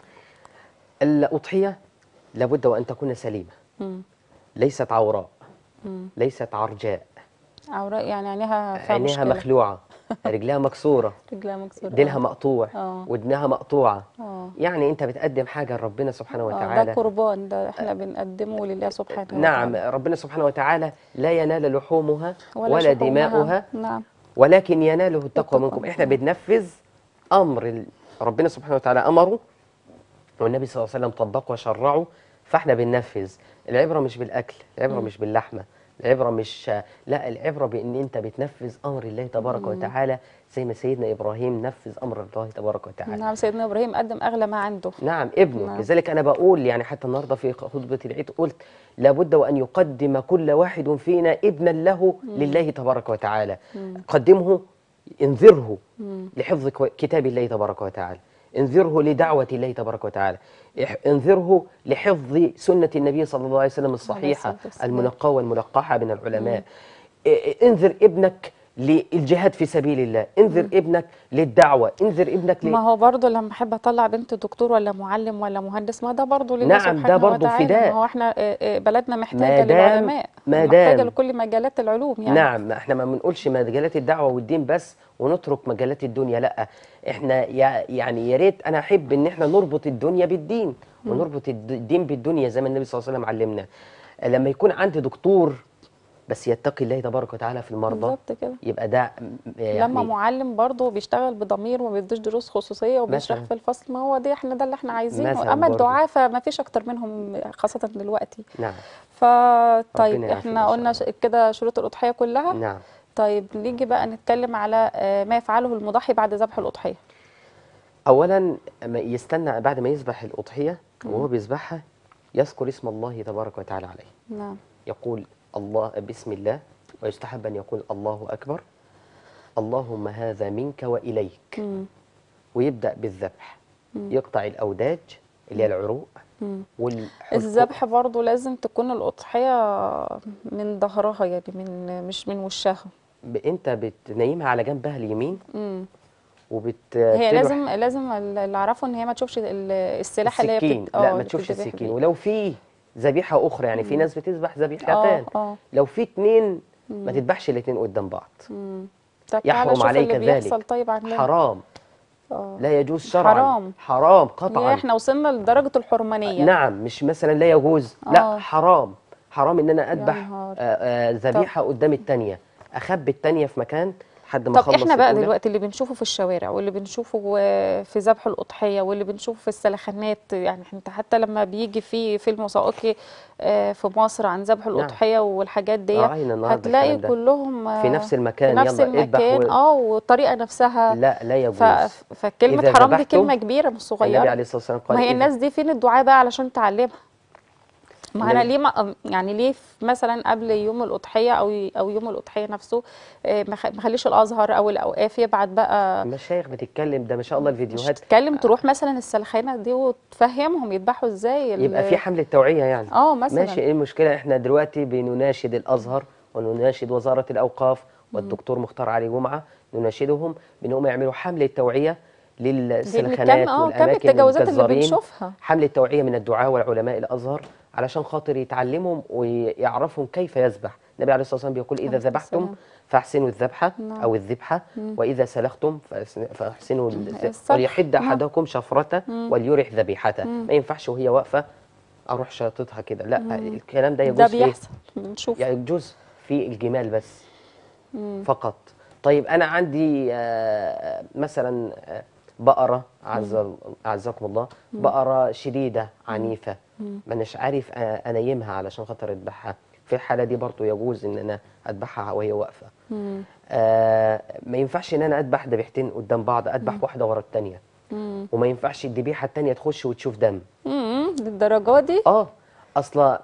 [SPEAKER 2] الأضحية لابد وأن تكون سليمة
[SPEAKER 1] مم.
[SPEAKER 2] ليست عوراء
[SPEAKER 1] مم.
[SPEAKER 2] ليست عرجاء
[SPEAKER 1] عوراء يعني عينيها فيها
[SPEAKER 2] عينيها
[SPEAKER 1] مشكله
[SPEAKER 2] مخلوعة رجلها مكسورة
[SPEAKER 1] رجلها مكسوره
[SPEAKER 2] ديلها
[SPEAKER 1] آه.
[SPEAKER 2] مقطوع
[SPEAKER 1] آه.
[SPEAKER 2] ودنها مقطوعة
[SPEAKER 1] اه
[SPEAKER 2] يعني أنت بتقدم حاجة لربنا سبحانه
[SPEAKER 1] آه، ده
[SPEAKER 2] وتعالى
[SPEAKER 1] قربان ده احنا بنقدمه لله سبحانه
[SPEAKER 2] نعم
[SPEAKER 1] وتعالى
[SPEAKER 2] ربنا سبحانه وتعالى لا ينال لحومها
[SPEAKER 1] ولا,
[SPEAKER 2] ولا,
[SPEAKER 1] شحومها.
[SPEAKER 2] دماؤها
[SPEAKER 1] نعم
[SPEAKER 2] ولكن يناله التقوى
[SPEAKER 1] التقوى
[SPEAKER 2] منكم احنا
[SPEAKER 1] منكم.
[SPEAKER 2] بننفذ امر ال- ربنا سبحانه وتعالى امره والنبي صلى الله عليه وسلم طبقه وشرعه فاحنا بننفذ العبره مش بالاكل العبره مش باللحمه العبره مش لا العبره بان انت بتنفذ امر الله تبارك وتعالى زي ما سيدنا ابراهيم نفذ امر الله تبارك وتعالى
[SPEAKER 1] نعم سيدنا ابراهيم قدم اغلى ما عنده
[SPEAKER 2] نعم ابنه
[SPEAKER 1] نعم.
[SPEAKER 2] لذلك انا بقول يعني حتى النهارده في خطبه العيد قلت لابد وان يقدم كل واحد فينا ابنا له لله تبارك وتعالى قدمه انذره لحفظ كو- كتاب الله تبارك وتعالى انذره لدعوة الله تبارك وتعالى اح- انذره لحفظ سنة النبي صلى الله عليه وسلم الصحيحة
[SPEAKER 1] الصلاة والسلام.
[SPEAKER 2] المنقاة والملقحة من العلماء ا- انذر ابنك للجهاد في سبيل الله انذر ابنك للدعوة انذر ابنك ل...
[SPEAKER 1] ما هو برضه لما احب اطلع بنت دكتور ولا معلم ولا مهندس ما ده برضه لله
[SPEAKER 2] نعم، ده
[SPEAKER 1] سبحانه
[SPEAKER 2] برضه
[SPEAKER 1] وتعالى.
[SPEAKER 2] فداء.
[SPEAKER 1] ما هو احنا آه، آه، بلدنا
[SPEAKER 2] ما
[SPEAKER 1] محتاجه
[SPEAKER 2] دام-
[SPEAKER 1] للعلماء
[SPEAKER 2] ما
[SPEAKER 1] محتاجه
[SPEAKER 2] دام-
[SPEAKER 1] لكل مجالات العلوم يعني
[SPEAKER 2] نعم ما احنا ما بنقولش مجالات الدعوه والدين بس ونترك مجالات الدنيا لا احنا يا- يعني يا ريت انا احب ان احنا نربط الدنيا بالدين ونربط الد- الدين بالدنيا زي ما النبي صلى الله عليه وسلم علمنا لما يكون عندي دكتور بس يتقي الله تبارك وتعالى في المرضى
[SPEAKER 1] بالظبط كده
[SPEAKER 2] يبقى ده م- يعني
[SPEAKER 1] لما معلم برضه بيشتغل بضمير وما بيديش دروس خصوصيه وبيشرح
[SPEAKER 2] مثلاً.
[SPEAKER 1] في الفصل ما هو ده احنا ده اللي احنا عايزينه
[SPEAKER 2] مثلاً
[SPEAKER 1] اما
[SPEAKER 2] برضه.
[SPEAKER 1] الدعاء فما فيش اكتر منهم خاصه دلوقتي
[SPEAKER 2] نعم
[SPEAKER 1] فطيب
[SPEAKER 2] ربنا يعافينا
[SPEAKER 1] احنا
[SPEAKER 2] إن شاء
[SPEAKER 1] قلنا ش- كده شروط الاضحيه كلها
[SPEAKER 2] نعم
[SPEAKER 1] طيب نيجي بقى نتكلم على آه، ما يفعله المضحي بعد ذبح الاضحيه
[SPEAKER 2] اولا أما يستنى بعد ما يذبح الاضحيه وهو بيذبحها يذكر اسم الله تبارك وتعالى عليه
[SPEAKER 1] نعم
[SPEAKER 2] يقول الله بسم الله ويستحب أن يقول الله أكبر اللهم هذا منك وإليك
[SPEAKER 1] مم.
[SPEAKER 2] ويبدأ بالذبح يقطع الأوداج اللي هي العروق
[SPEAKER 1] مم.
[SPEAKER 2] والحلق
[SPEAKER 1] الذبح برضو لازم تكون الأضحية من ظهرها يعني من مش من وشها
[SPEAKER 2] ب- أنت بتنيمها على جنبها اليمين
[SPEAKER 1] مم.
[SPEAKER 2] وبت
[SPEAKER 1] هي
[SPEAKER 2] تذبح
[SPEAKER 1] لازم لازم اللي اعرفه ان هي ما تشوفش ال- السلاح اللي هي
[SPEAKER 2] السكين
[SPEAKER 1] بتت...
[SPEAKER 2] لا
[SPEAKER 1] آه،
[SPEAKER 2] ما
[SPEAKER 1] اللي
[SPEAKER 2] تشوفش
[SPEAKER 1] بتتذبح
[SPEAKER 2] السكين
[SPEAKER 1] بيه.
[SPEAKER 2] ولو في ذبيحة أخرى يعني في ناس بتذبح ذبيحتان
[SPEAKER 1] اه
[SPEAKER 2] لو في اتنين ما تذبحش الاتنين قدام بعض
[SPEAKER 1] مم. طب تعالى
[SPEAKER 2] يحرم
[SPEAKER 1] شوف
[SPEAKER 2] عليك
[SPEAKER 1] اللي
[SPEAKER 2] ذلك
[SPEAKER 1] بيحصل طيب عندنا
[SPEAKER 2] حرام
[SPEAKER 1] اه
[SPEAKER 2] لا يجوز شرعا
[SPEAKER 1] حرام.
[SPEAKER 2] حرام
[SPEAKER 1] يا
[SPEAKER 2] قطعا
[SPEAKER 1] احنا وصلنا لدرجة الحرمانية
[SPEAKER 2] نعم مش مثلا لا يجوز
[SPEAKER 1] آه.
[SPEAKER 2] لا حرام حرام ان انا اذبح
[SPEAKER 1] نهار.
[SPEAKER 2] آه، آه، ذبيحه قدام الثانيه اخبي الثانيه في مكان لحد ما
[SPEAKER 1] طب
[SPEAKER 2] اخلص
[SPEAKER 1] احنا بقى
[SPEAKER 2] الأولى.
[SPEAKER 1] دلوقتي اللي بنشوفه في الشوارع واللي بنشوفه آه، في ذبح الأضحية واللي بنشوفه في السلخانات يعني انت حتى لما بيجي في فيلم وثائقي آه، في مصر عن ذبح الأضحية والحاجات دي
[SPEAKER 2] آه، عين النهاردة
[SPEAKER 1] هتلاقي
[SPEAKER 2] الكلام ده.
[SPEAKER 1] كلهم آه،
[SPEAKER 2] في نفس المكان
[SPEAKER 1] في نفس
[SPEAKER 2] يلا اذبح
[SPEAKER 1] المكان
[SPEAKER 2] و...
[SPEAKER 1] اه والطريقة نفسها
[SPEAKER 2] لا لا يجوز
[SPEAKER 1] ف... فكلمة
[SPEAKER 2] إذا
[SPEAKER 1] حرام دي
[SPEAKER 2] ذبحتم،
[SPEAKER 1] كلمة كبيرة مش
[SPEAKER 2] النبي
[SPEAKER 1] صغيرة
[SPEAKER 2] عليه الصلاه والسلام قال
[SPEAKER 1] ما هي
[SPEAKER 2] إذا-
[SPEAKER 1] الناس دي فين الدعاء بقى علشان تعلمها ما انا
[SPEAKER 2] النبي-
[SPEAKER 1] ليه ما يعني ليه في- مثلا قبل يوم الاضحيه او ي- او يوم الاضحيه نفسه آه، ما خ- ما خليش الازهر او الاوقاف يبعت بقى
[SPEAKER 2] المشايخ بتتكلم ده ما شاء الله
[SPEAKER 1] مش
[SPEAKER 2] الفيديوهات
[SPEAKER 1] تتكلم تروح مثلا السلخانه دي وتفهمهم يذبحوا ازاي ال-
[SPEAKER 2] يبقى في حمله توعيه يعني
[SPEAKER 1] اه مثلا
[SPEAKER 2] ماشي ايه المشكله احنا دلوقتي بنناشد الازهر ونناشد وزاره الاوقاف والدكتور مختار علي جمعه نناشدهم بانهم يعملوا حمله توعيه للسلخانات
[SPEAKER 1] كم- آه، كم
[SPEAKER 2] والاماكن
[SPEAKER 1] التجاوزات اللي
[SPEAKER 2] والجزارين
[SPEAKER 1] بنشوفها.
[SPEAKER 2] حمله توعيه من الدعاء والعلماء الازهر علشان خاطر يتعلمهم ويعرفهم كيف يذبح النبي عليه الصلاه والسلام بيقول اذا
[SPEAKER 1] عليه الصلاة
[SPEAKER 2] ذبحتم
[SPEAKER 1] والسلام.
[SPEAKER 2] فاحسنوا الذبحه
[SPEAKER 1] نعم.
[SPEAKER 2] او الذبحه واذا سلختم فأحسن- فاحسنوا الذ-
[SPEAKER 1] السلخ.
[SPEAKER 2] وليحد
[SPEAKER 1] نعم.
[SPEAKER 2] احدكم شفرته وليرح ذبيحته ما ينفعش وهي واقفه اروح شاططها كده لا الكلام ده
[SPEAKER 1] ده
[SPEAKER 2] يجوز فيه
[SPEAKER 1] بيحصل بنشوف
[SPEAKER 2] يجوز في الجمال بس فقط طيب انا عندي آه، مثلا آه، بقره عز اعزكم الله بقره شديده عنيفه ما اناش عارف آه، انيمها علشان خاطر اذبحها في الحاله دي برضو يجوز ان انا اذبحها وهي واقفه
[SPEAKER 1] مم.
[SPEAKER 2] آه ما ينفعش ان انا اذبح ذبيحتين قدام بعض اذبح واحده ورا الثانيه
[SPEAKER 1] مم.
[SPEAKER 2] وما ينفعش الذبيحه الثانيه تخش وتشوف دم
[SPEAKER 1] مم. للدرجه دي
[SPEAKER 2] اه اصلا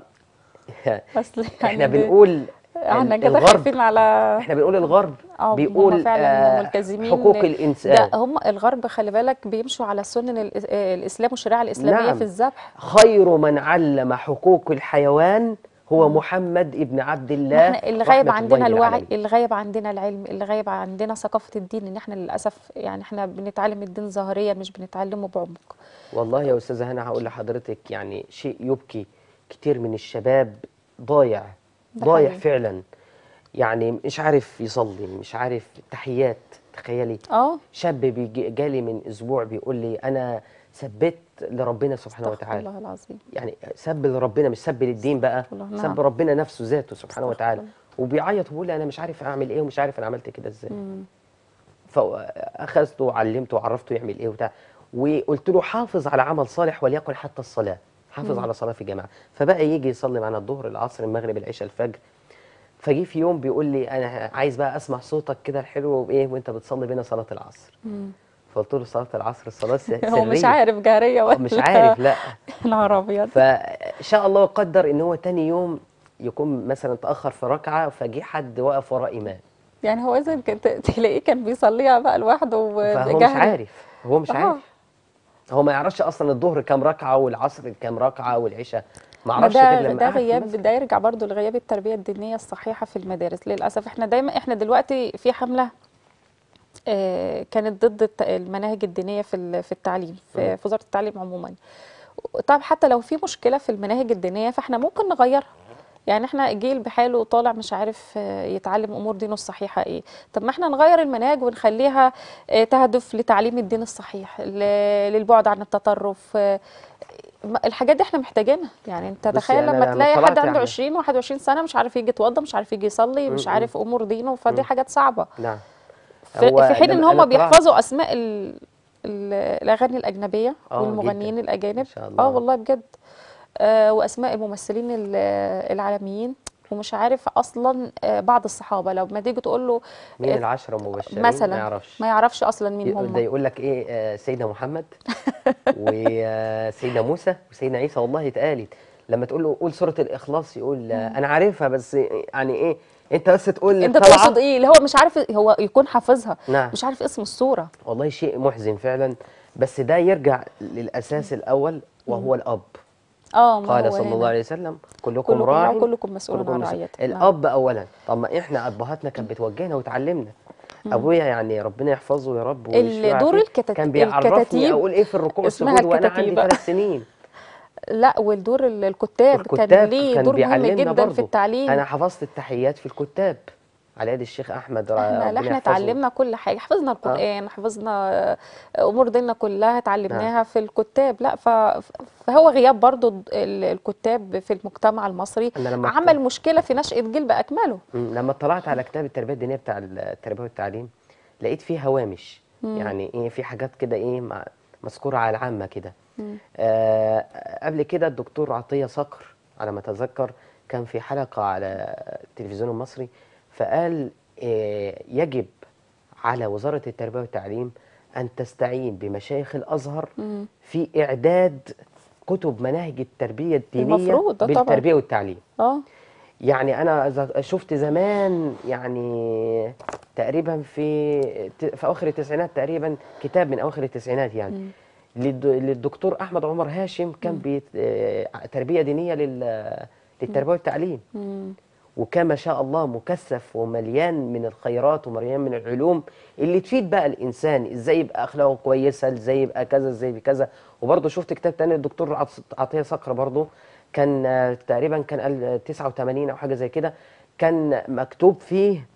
[SPEAKER 1] اصل يعني
[SPEAKER 2] احنا
[SPEAKER 1] دي-
[SPEAKER 2] بنقول
[SPEAKER 1] احنا
[SPEAKER 2] ال-
[SPEAKER 1] كده
[SPEAKER 2] الغرب
[SPEAKER 1] خايفين على
[SPEAKER 2] احنا بنقول الغرب
[SPEAKER 1] اه
[SPEAKER 2] بيقول
[SPEAKER 1] هم فعلا
[SPEAKER 2] آه،
[SPEAKER 1] ملتزمين
[SPEAKER 2] حقوق
[SPEAKER 1] ده
[SPEAKER 2] الانسان
[SPEAKER 1] هم الغرب خلي بالك بيمشوا على سنن الإس- آه، الاسلام والشريعه الاسلاميه
[SPEAKER 2] نعم.
[SPEAKER 1] في الذبح
[SPEAKER 2] خير من علم حقوق الحيوان هو محمد ابن عبد الله
[SPEAKER 1] احنا اللي غايب
[SPEAKER 2] رحمة
[SPEAKER 1] عندنا
[SPEAKER 2] الله
[SPEAKER 1] الوعي
[SPEAKER 2] عليه.
[SPEAKER 1] اللي غايب عندنا العلم اللي غايب عندنا ثقافه الدين ان احنا للاسف يعني احنا بنتعلم الدين ظاهريا مش بنتعلمه بعمق
[SPEAKER 2] والله يا استاذه هنا هقول لحضرتك يعني شيء يبكي كتير من الشباب ضايع
[SPEAKER 1] ده
[SPEAKER 2] ضايع
[SPEAKER 1] حقيقي.
[SPEAKER 2] فعلا يعني مش عارف يصلي مش عارف تحيات تخيلي
[SPEAKER 1] اه
[SPEAKER 2] شاب بيجي جالي من اسبوع بيقول لي انا سبت لربنا سبحانه
[SPEAKER 1] استغفر
[SPEAKER 2] وتعالى
[SPEAKER 1] الله العظيم
[SPEAKER 2] يعني سب لربنا مش سب للدين بقى
[SPEAKER 1] استغفر الله،
[SPEAKER 2] سب
[SPEAKER 1] نعم.
[SPEAKER 2] ربنا نفسه ذاته سبحانه
[SPEAKER 1] استغفر
[SPEAKER 2] وتعالى
[SPEAKER 1] الله.
[SPEAKER 2] وبيعيط وبيقول لي انا مش عارف اعمل ايه ومش عارف انا عملت كده ازاي
[SPEAKER 1] مم.
[SPEAKER 2] فاخذته وعلمته وعرفته يعمل ايه وبتاع وقلت له حافظ على عمل صالح وليكن حتى الصلاه حافظ على صلاه في جماعه فبقى يجي يصلي معنا الظهر العصر المغرب العشاء الفجر فجي في يوم بيقول لي انا عايز بقى اسمع صوتك كده الحلو وايه وانت بتصلي بينا صلاه العصر فقلت له صلاه العصر الصلاه س-
[SPEAKER 1] هو مش
[SPEAKER 2] سرية.
[SPEAKER 1] عارف جاريه ولا
[SPEAKER 2] مش عارف لا
[SPEAKER 1] نهار ابيض
[SPEAKER 2] فان شاء الله قدر ان هو تاني يوم يكون مثلا تاخر في ركعه فجي حد واقف ورا امام
[SPEAKER 1] يعني هو اذا كنت تلاقيه كان بيصليها بقى لوحده
[SPEAKER 2] فهو مش
[SPEAKER 1] وجهري.
[SPEAKER 2] عارف هو مش
[SPEAKER 1] آه.
[SPEAKER 2] عارف هو ما يعرفش اصلا الظهر كام ركعه والعصر كام ركعه والعشاء ما
[SPEAKER 1] ما
[SPEAKER 2] اعرفش غير
[SPEAKER 1] ده
[SPEAKER 2] لما
[SPEAKER 1] ده
[SPEAKER 2] قعد في
[SPEAKER 1] غياب
[SPEAKER 2] المسجد.
[SPEAKER 1] ده يرجع برضو لغياب التربيه الدينيه الصحيحه في المدارس للاسف احنا دايما احنا دلوقتي في حمله آه، كانت ضد الت- المناهج الدينيه في ال- في التعليم في في وزاره التعليم عموما طب حتى لو في مشكله في المناهج الدينيه فاحنا ممكن نغيرها يعني احنا جيل بحاله طالع مش عارف آه، يتعلم امور دينه الصحيحه ايه طب ما احنا نغير المناهج ونخليها آه، تهدف لتعليم الدين الصحيح ل- للبعد عن التطرف آه، ما- الحاجات دي احنا محتاجينها يعني انت
[SPEAKER 2] بصي،
[SPEAKER 1] تخيل
[SPEAKER 2] أنا
[SPEAKER 1] لما
[SPEAKER 2] لما
[SPEAKER 1] تلاقي
[SPEAKER 2] طلعت
[SPEAKER 1] حد عنده
[SPEAKER 2] يعني-
[SPEAKER 1] 20 21 سنه مش عارف يجي يتوضى مش عارف يجي يصلي مش
[SPEAKER 2] م- م.
[SPEAKER 1] عارف امور دينه فدي حاجات صعبه
[SPEAKER 2] نعم
[SPEAKER 1] في,
[SPEAKER 2] هو
[SPEAKER 1] في حين ان
[SPEAKER 2] لما
[SPEAKER 1] هم
[SPEAKER 2] أنا طلعت-
[SPEAKER 1] بيحفظوا اسماء ال ال الاغاني الاجنبيه
[SPEAKER 2] آه،
[SPEAKER 1] والمغنيين
[SPEAKER 2] جداً.
[SPEAKER 1] الاجانب
[SPEAKER 2] ما شاء الله.
[SPEAKER 1] اه والله بجد آه واسماء الممثلين ال- العالميين ومش عارف اصلا آه بعض الصحابه لو ما تيجي تقول له
[SPEAKER 2] مين
[SPEAKER 1] آه،
[SPEAKER 2] العشرة مبشرين
[SPEAKER 1] مثلا
[SPEAKER 2] ما يعرفش
[SPEAKER 1] ما يعرفش اصلا مين
[SPEAKER 2] يقول- ده
[SPEAKER 1] هم
[SPEAKER 2] يقول لك ايه آه، سيدنا محمد وسيدنا موسى وسيدنا عيسى والله اتقالت لما تقول له قول سورة الإخلاص يقول آه، أنا عارفها بس يعني إيه أنت بس تقول
[SPEAKER 1] انت
[SPEAKER 2] طلعت.
[SPEAKER 1] تقصد ايه اللي هو مش عارف هو يكون حافظها
[SPEAKER 2] نعم.
[SPEAKER 1] مش عارف اسم السوره
[SPEAKER 2] والله شيء محزن فعلا بس ده يرجع للأساس الأول وهو الأب
[SPEAKER 1] اه ما
[SPEAKER 2] قال
[SPEAKER 1] هو
[SPEAKER 2] صلى
[SPEAKER 1] هنا.
[SPEAKER 2] الله عليه وسلم كلكم
[SPEAKER 1] كلكم
[SPEAKER 2] راع
[SPEAKER 1] راع وكلكم مسؤول عن
[SPEAKER 2] كلكم مسؤول.
[SPEAKER 1] رعيته. نعم.
[SPEAKER 2] الأب أولا طب ما إحنا أبهاتنا كانت بتوجهنا وتعلمنا أبويا يعني ربنا يحفظه يا رب ويشفيه
[SPEAKER 1] الدور
[SPEAKER 2] ويعافيه،
[SPEAKER 1] الكتات-
[SPEAKER 2] كان بيعرفني
[SPEAKER 1] الكتاتيب
[SPEAKER 2] أقول إيه في الركوع
[SPEAKER 1] اسمها
[SPEAKER 2] والسجود وأنا عندي
[SPEAKER 1] الكتاتيبة.
[SPEAKER 2] ثلاث سنين
[SPEAKER 1] لا والدور ال- الكتاب,
[SPEAKER 2] الكتاب
[SPEAKER 1] كان ليه
[SPEAKER 2] كان
[SPEAKER 1] دور مهم
[SPEAKER 2] بيعلمنا
[SPEAKER 1] جدا
[SPEAKER 2] برضو.
[SPEAKER 1] في التعليم
[SPEAKER 2] انا حفظت التحيات في الكتاب على يد الشيخ احمد را-
[SPEAKER 1] احنا لا
[SPEAKER 2] ربنا
[SPEAKER 1] احنا
[SPEAKER 2] يحفظه.
[SPEAKER 1] اتعلمنا كل حاجه حفظنا القران حفظنا آه، امور ديننا كلها اتعلمناها في الكتاب لا ف- فهو غياب برضو ال- الكتاب في المجتمع المصري
[SPEAKER 2] أنا لما
[SPEAKER 1] عمل مشكله في نشاه جيل باكمله
[SPEAKER 2] مم، لما اطلعت على كتاب التربيه الدينيه بتاع التربيه والتعليم لقيت فيه هوامش يعني ايه في حاجات كده ايه مع- مذكوره على العامه كده آه قبل كده الدكتور عطيه صقر على ما اتذكر كان في حلقه على التلفزيون المصري فقال آه يجب على وزاره التربيه والتعليم ان تستعين بمشايخ الازهر في اعداد كتب مناهج التربيه الدينيه
[SPEAKER 1] المفروض ده طبعاً.
[SPEAKER 2] بالتربيه والتعليم
[SPEAKER 1] اه
[SPEAKER 2] يعني انا ز- شفت زمان يعني تقريبا في في اواخر التسعينات تقريبا كتاب من اواخر التسعينات يعني للد- للدكتور احمد عمر هاشم كان بيت آه، تربيه دينيه لل- للتربيه والتعليم
[SPEAKER 1] مم.
[SPEAKER 2] وكان ما شاء الله مكثف ومليان من الخيرات ومليان من العلوم اللي تفيد بقى الانسان ازاي يبقى اخلاقه كويسه ازاي يبقى كذا ازاي يبقى كذا وبرضه شفت كتاب تاني للدكتور عط- عطيه صقر برضه كان آه، تقريبا كان قال 89 او حاجه زي كده كان مكتوب فيه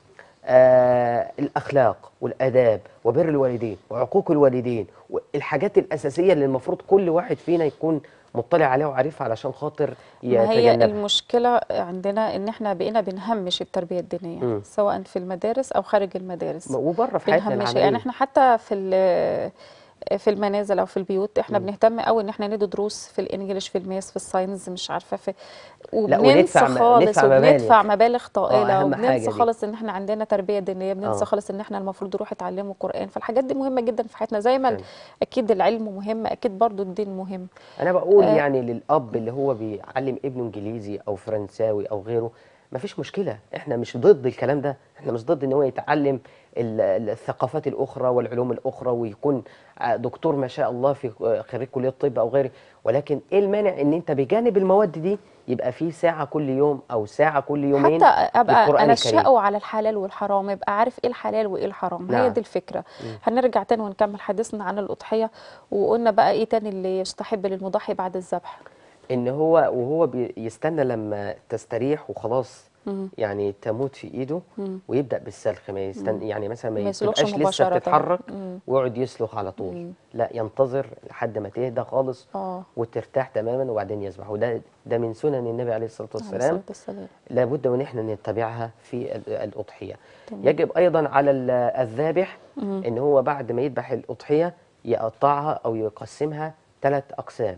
[SPEAKER 2] آه الاخلاق والاداب وبر الوالدين وعقوق الوالدين والحاجات الاساسيه اللي المفروض كل واحد فينا يكون مطلع عليها وعارفها علشان خاطر
[SPEAKER 1] ما هي
[SPEAKER 2] يتجنبها
[SPEAKER 1] المشكله عندنا ان احنا بقينا بنهمش التربيه الدينيه
[SPEAKER 2] مم.
[SPEAKER 1] سواء في المدارس او خارج المدارس
[SPEAKER 2] وبره في حياتنا
[SPEAKER 1] بنهمش
[SPEAKER 2] العمليه
[SPEAKER 1] يعني احنا حتى في ال- في المنازل او في البيوت احنا بنهتم قوي ان احنا ندي دروس في الانجليش في الماس في الساينس مش عارفه في وبننسى
[SPEAKER 2] وندفع م-
[SPEAKER 1] خالص
[SPEAKER 2] ندفع مبالغ.
[SPEAKER 1] وبندفع مبالغ طائله
[SPEAKER 2] أهم حاجة
[SPEAKER 1] وبننسى
[SPEAKER 2] دي.
[SPEAKER 1] خالص ان احنا عندنا تربيه دينيه بننسى
[SPEAKER 2] آه.
[SPEAKER 1] خالص ان احنا المفروض نروح اتعلموا قران فالحاجات دي مهمه جدا في حياتنا زي ما ال-
[SPEAKER 2] فعلا.
[SPEAKER 1] اكيد العلم مهم اكيد برضو الدين مهم
[SPEAKER 2] انا بقول
[SPEAKER 1] آه.
[SPEAKER 2] يعني للاب اللي هو بيعلم ابنه انجليزي او فرنساوي او غيره مفيش مشكله احنا مش ضد الكلام ده احنا مش ضد ان هو يتعلم ال- ال- الثقافات الاخرى والعلوم الاخرى ويكون آه، دكتور ما شاء الله في آه، خريج كليه الطب او غيره ولكن ايه المانع ان انت بجانب المواد دي يبقى في ساعه كل يوم او ساعه كل يومين
[SPEAKER 1] حتى ابقى
[SPEAKER 2] للقرآن الكريم.
[SPEAKER 1] انشأه على الحلال والحرام يبقى عارف ايه الحلال وايه الحرام هي
[SPEAKER 2] نعم.
[SPEAKER 1] دي الفكره هنرجع تاني ونكمل حديثنا عن الاضحيه وقلنا بقى ايه تاني اللي يستحب للمضحي بعد الذبح
[SPEAKER 2] ان هو وهو بيستنى لما تستريح وخلاص يعني تموت في ايده ويبدا بالسلخ ما يستنى يعني مثلا ما
[SPEAKER 1] ما يسلخش
[SPEAKER 2] تبقاش لسه
[SPEAKER 1] مباشرة.
[SPEAKER 2] بتتحرك
[SPEAKER 1] مم.
[SPEAKER 2] ويقعد يسلخ على طول لا ينتظر لحد ما تهدى خالص
[SPEAKER 1] اه
[SPEAKER 2] وترتاح تماما وبعدين يذبح وده ده من سنن النبي عليه الصلاه
[SPEAKER 1] عليه
[SPEAKER 2] والسلام
[SPEAKER 1] الصلاة والسلام
[SPEAKER 2] لابد ان احنا نتبعها في ال- الاضحيه
[SPEAKER 1] تمام.
[SPEAKER 2] يجب ايضا على ال- الذابح ان هو بعد ما يذبح الاضحيه يقطعها او يقسمها ثلاث اقسام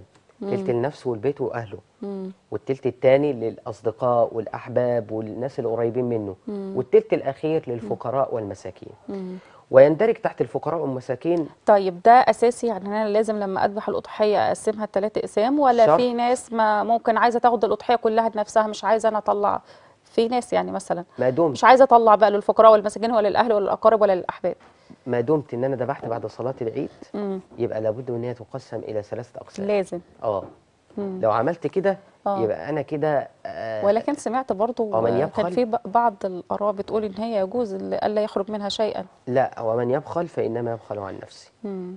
[SPEAKER 2] تلت لنفسه والبيت واهله
[SPEAKER 1] مم.
[SPEAKER 2] والتلت التاني للاصدقاء والاحباب والناس القريبين منه والتلت الاخير للفقراء والمساكين
[SPEAKER 1] مم.
[SPEAKER 2] ويندرج تحت الفقراء والمساكين
[SPEAKER 1] طيب ده اساسي يعني انا لازم لما اذبح الاضحيه اقسمها لثلاث اقسام ولا
[SPEAKER 2] شرط.
[SPEAKER 1] في ناس ما ممكن عايزه تاخد الاضحيه كلها لنفسها مش عايزه انا اطلع في ناس يعني مثلا
[SPEAKER 2] ما دمت
[SPEAKER 1] مش عايزه اطلع بقى للفقراء والمساكين ولا للاهل ولا الاقارب ولا للاحباب
[SPEAKER 2] ما دمت ان انا ذبحت بعد صلاه العيد
[SPEAKER 1] مم.
[SPEAKER 2] يبقى لابد ان هي تقسم الى ثلاثه اقسام
[SPEAKER 1] لازم
[SPEAKER 2] اه
[SPEAKER 1] مم.
[SPEAKER 2] لو عملت كده
[SPEAKER 1] آه.
[SPEAKER 2] يبقى انا كده آه
[SPEAKER 1] ولكن سمعت برضو
[SPEAKER 2] آه، من
[SPEAKER 1] آه، كان
[SPEAKER 2] يبخل.
[SPEAKER 1] في ب- بعض الاراء بتقول ان هي يجوز ال- الا يخرج منها شيئا
[SPEAKER 2] لا ومن يبخل فانما يبخل عن نفسه
[SPEAKER 1] مم.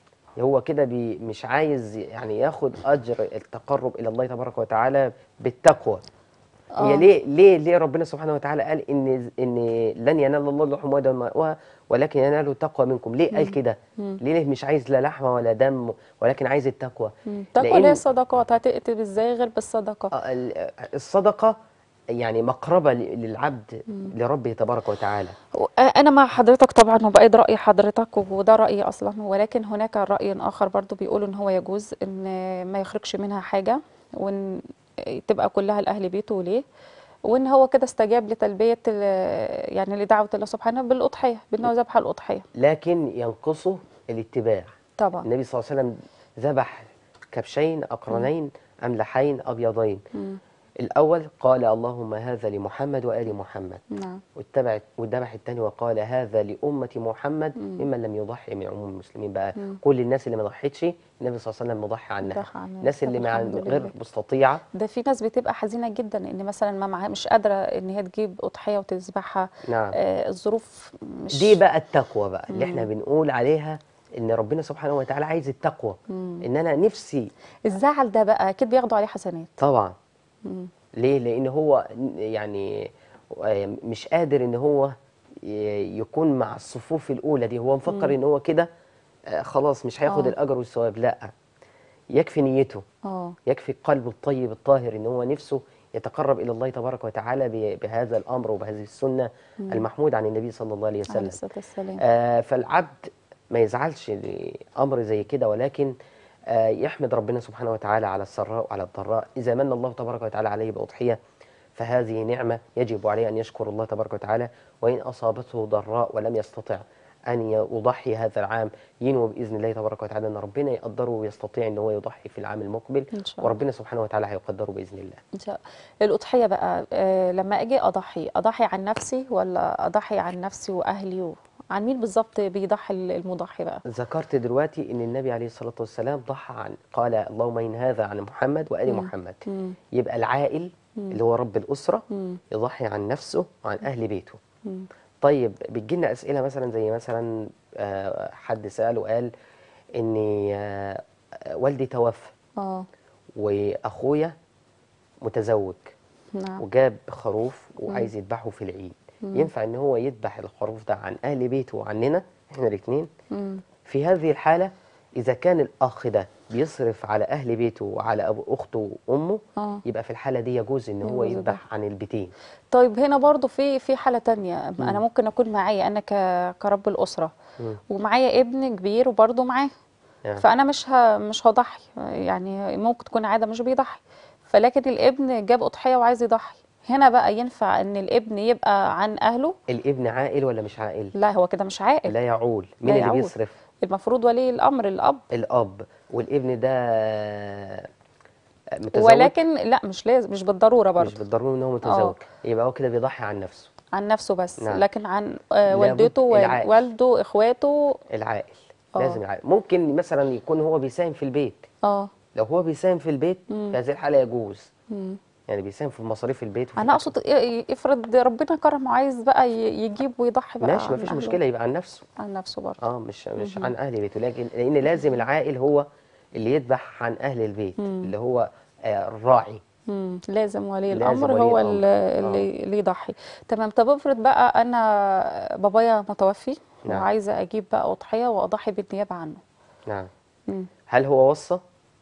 [SPEAKER 2] هو كده بي مش عايز يعني ياخد اجر التقرب الى الله تبارك وتعالى بالتقوى
[SPEAKER 1] آه.
[SPEAKER 2] هي ليه ليه ليه ربنا سبحانه وتعالى قال ان ان لن ينال الله اللحوم ولا دماؤها ولكن ينال التقوى منكم ليه قال كده ليه مش عايز لا لحمه ولا دم ولكن عايز التقوى
[SPEAKER 1] مم. تقوى اللي هي
[SPEAKER 2] لان
[SPEAKER 1] الصدقات هتأتي ازاي غير بالصدقه
[SPEAKER 2] آه، ال- الصدقه يعني مقربه ل- للعبد لربه تبارك وتعالى
[SPEAKER 1] أنا مع حضرتك طبعا وبأيد رأي حضرتك وده رأيي أصلا ولكن هناك رأي آخر برضو بيقول إن هو يجوز إن ما يخرجش منها حاجة وإن تبقى كلها لأهل بيته وليه وإن هو كده استجاب لتلبية ال- يعني لدعوة الله سبحانه بالأضحية بأنه ذبح الأضحية
[SPEAKER 2] لكن ينقصه الاتباع
[SPEAKER 1] طبعا
[SPEAKER 2] النبي صلى الله عليه وسلم ذبح كبشين أقرنين أملحين أبيضين
[SPEAKER 1] مم.
[SPEAKER 2] الأول قال اللهم هذا لمحمد وآل محمد
[SPEAKER 1] نعم
[SPEAKER 2] واتبع وذبح الثاني وقال هذا لأمة محمد ممن لم يضحي من عموم المسلمين بقى كل الناس اللي ما ضحتش النبي صلى الله عليه وسلم مضحي عنها
[SPEAKER 1] ضحى عنها.
[SPEAKER 2] الناس
[SPEAKER 1] طب
[SPEAKER 2] اللي مع
[SPEAKER 1] الحمد
[SPEAKER 2] غير
[SPEAKER 1] لله.
[SPEAKER 2] مستطيعة
[SPEAKER 1] ده في ناس بتبقى حزينة جدا إن مثلا ما معاها مش قادرة إن هي تجيب أضحية وتذبحها
[SPEAKER 2] نعم
[SPEAKER 1] آه الظروف مش
[SPEAKER 2] دي بقى التقوى بقى اللي احنا بنقول عليها ان ربنا سبحانه وتعالى عايز التقوى ان انا نفسي
[SPEAKER 1] الزعل ده بقى أكيد بياخدوا عليه حسنات
[SPEAKER 2] طبعا
[SPEAKER 1] مم.
[SPEAKER 2] ليه لان هو يعني آه، مش قادر ان هو ي- يكون مع الصفوف الاولى دي هو مفكر ان هو كده آه، خلاص مش هياخد
[SPEAKER 1] آه.
[SPEAKER 2] الاجر والثواب لا يكفي نيته
[SPEAKER 1] اه
[SPEAKER 2] يكفي قلبه الطيب الطاهر ان هو نفسه يتقرب الى الله تبارك وتعالى ب- بهذا الامر وبهذه السنه المحمود عن النبي صلى الله عليه
[SPEAKER 1] عليه
[SPEAKER 2] وسلم
[SPEAKER 1] الصلاة والسلام
[SPEAKER 2] آه فالعبد ما يزعلش لامر زي كده ولكن آه يحمد ربنا سبحانه وتعالى على السراء وعلى الضراء اذا من الله تبارك وتعالى عليه باضحيه فهذه نعمه يجب عليه ان يشكر الله تبارك وتعالى وان اصابته ضراء ولم يستطع ان يضحي هذا العام ينوي باذن الله تبارك وتعالى ان ربنا يقدره ويستطيع ان هو يضحي في العام المقبل
[SPEAKER 1] إن شاء الله.
[SPEAKER 2] وربنا سبحانه وتعالى هيقدره باذن الله
[SPEAKER 1] إن شاء الأضحية بقى آه لما أجي أضحي أضحي عن نفسي ولا أضحي عن نفسي وأهلي و... عن مين بالظبط بيضحي المضحي بقى
[SPEAKER 2] ذكرت دلوقتي ان النبي عليه الصلاه والسلام ضحى عن قال اللهم ان هذا عن محمد وال محمد
[SPEAKER 1] مم.
[SPEAKER 2] يبقى العائل اللي هو رب الاسره
[SPEAKER 1] مم.
[SPEAKER 2] يضحي عن نفسه وعن اهل بيته
[SPEAKER 1] مم.
[SPEAKER 2] طيب بتجيلنا اسئله مثلا زي مثلا آه، حد سال وقال ان آه، والدي توفى
[SPEAKER 1] اه
[SPEAKER 2] واخويا متزوج
[SPEAKER 1] نعم
[SPEAKER 2] وجاب خروف وعايز يذبحه في العيد ينفع ان هو يذبح الخروف ده عن اهل بيته وعننا احنا الاثنين
[SPEAKER 1] مم.
[SPEAKER 2] في هذه الحالة إذا كان الأخ ده بيصرف على أهل بيته وعلى أبو أخته وأمه
[SPEAKER 1] اه
[SPEAKER 2] يبقى في الحالة دي يجوز إن هو
[SPEAKER 1] يجوز
[SPEAKER 2] يذبح عن البيتين
[SPEAKER 1] طيب هنا برضو في في حالة تانية أنا ممكن أكون معايا أنا ك- كرب الأسرة
[SPEAKER 2] مم.
[SPEAKER 1] ومعايا ابن كبير وبرضه معاه
[SPEAKER 2] يعني
[SPEAKER 1] فانا مش ه... مش هضحي يعني ممكن تكون عاده مش بيضحي فلكن الابن جاب اضحيه وعايز يضحي هنا بقى ينفع ان الابن يبقى عن اهله
[SPEAKER 2] الابن عائل ولا مش عائل؟
[SPEAKER 1] لا هو كده مش عاقل
[SPEAKER 2] لا يعول
[SPEAKER 1] لا
[SPEAKER 2] مين اللي
[SPEAKER 1] يعول.
[SPEAKER 2] بيصرف؟
[SPEAKER 1] المفروض ولي الامر الاب
[SPEAKER 2] الأب والابن ده آه، متزوج
[SPEAKER 1] ولكن لا مش لازم مش بالضروره
[SPEAKER 2] مش
[SPEAKER 1] برضه
[SPEAKER 2] بالضروري إن هو متزوج يبقى هو كده بيضحي عن نفسه
[SPEAKER 1] عن نفسه بس
[SPEAKER 2] نعم.
[SPEAKER 1] لكن عن آه،
[SPEAKER 2] لابد
[SPEAKER 1] والدته وال-
[SPEAKER 2] العائل.
[SPEAKER 1] والده اخواته
[SPEAKER 2] العائل
[SPEAKER 1] آه.
[SPEAKER 2] لازم العائل ممكن مثلا يكون هو بيساهم في البيت
[SPEAKER 1] اه
[SPEAKER 2] لو هو بيساهم في البيت
[SPEAKER 1] مم.
[SPEAKER 2] في هذه الحالة يجوز
[SPEAKER 1] مم.
[SPEAKER 2] يعني بيساهم في مصاريف البيت وفي
[SPEAKER 1] انا
[SPEAKER 2] الأكل.
[SPEAKER 1] اقصد ي- ي- افرض ربنا كرم وعايز بقى ي- يجيب ويضحي بقى
[SPEAKER 2] ماشي
[SPEAKER 1] عن
[SPEAKER 2] مفيش
[SPEAKER 1] أهله.
[SPEAKER 2] مشكلة يبقى عن نفسه
[SPEAKER 1] عن نفسه برضه
[SPEAKER 2] اه مش مش عن اهل بيته لكن لان لازم العائل هو اللي يذبح عن اهل البيت اللي هو آه الراعي
[SPEAKER 1] مم. لازم ولي
[SPEAKER 2] لازم
[SPEAKER 1] الامر
[SPEAKER 2] ولي
[SPEAKER 1] هو
[SPEAKER 2] الأمر.
[SPEAKER 1] اللي,
[SPEAKER 2] آه.
[SPEAKER 1] اللي اللي يضحي تمام طب افرض بقى انا بابايا متوفي
[SPEAKER 2] نعم.
[SPEAKER 1] وعايزه اجيب بقى اضحيه واضحي بالنيابه عنه
[SPEAKER 2] نعم
[SPEAKER 1] مم.
[SPEAKER 2] هل هو وصى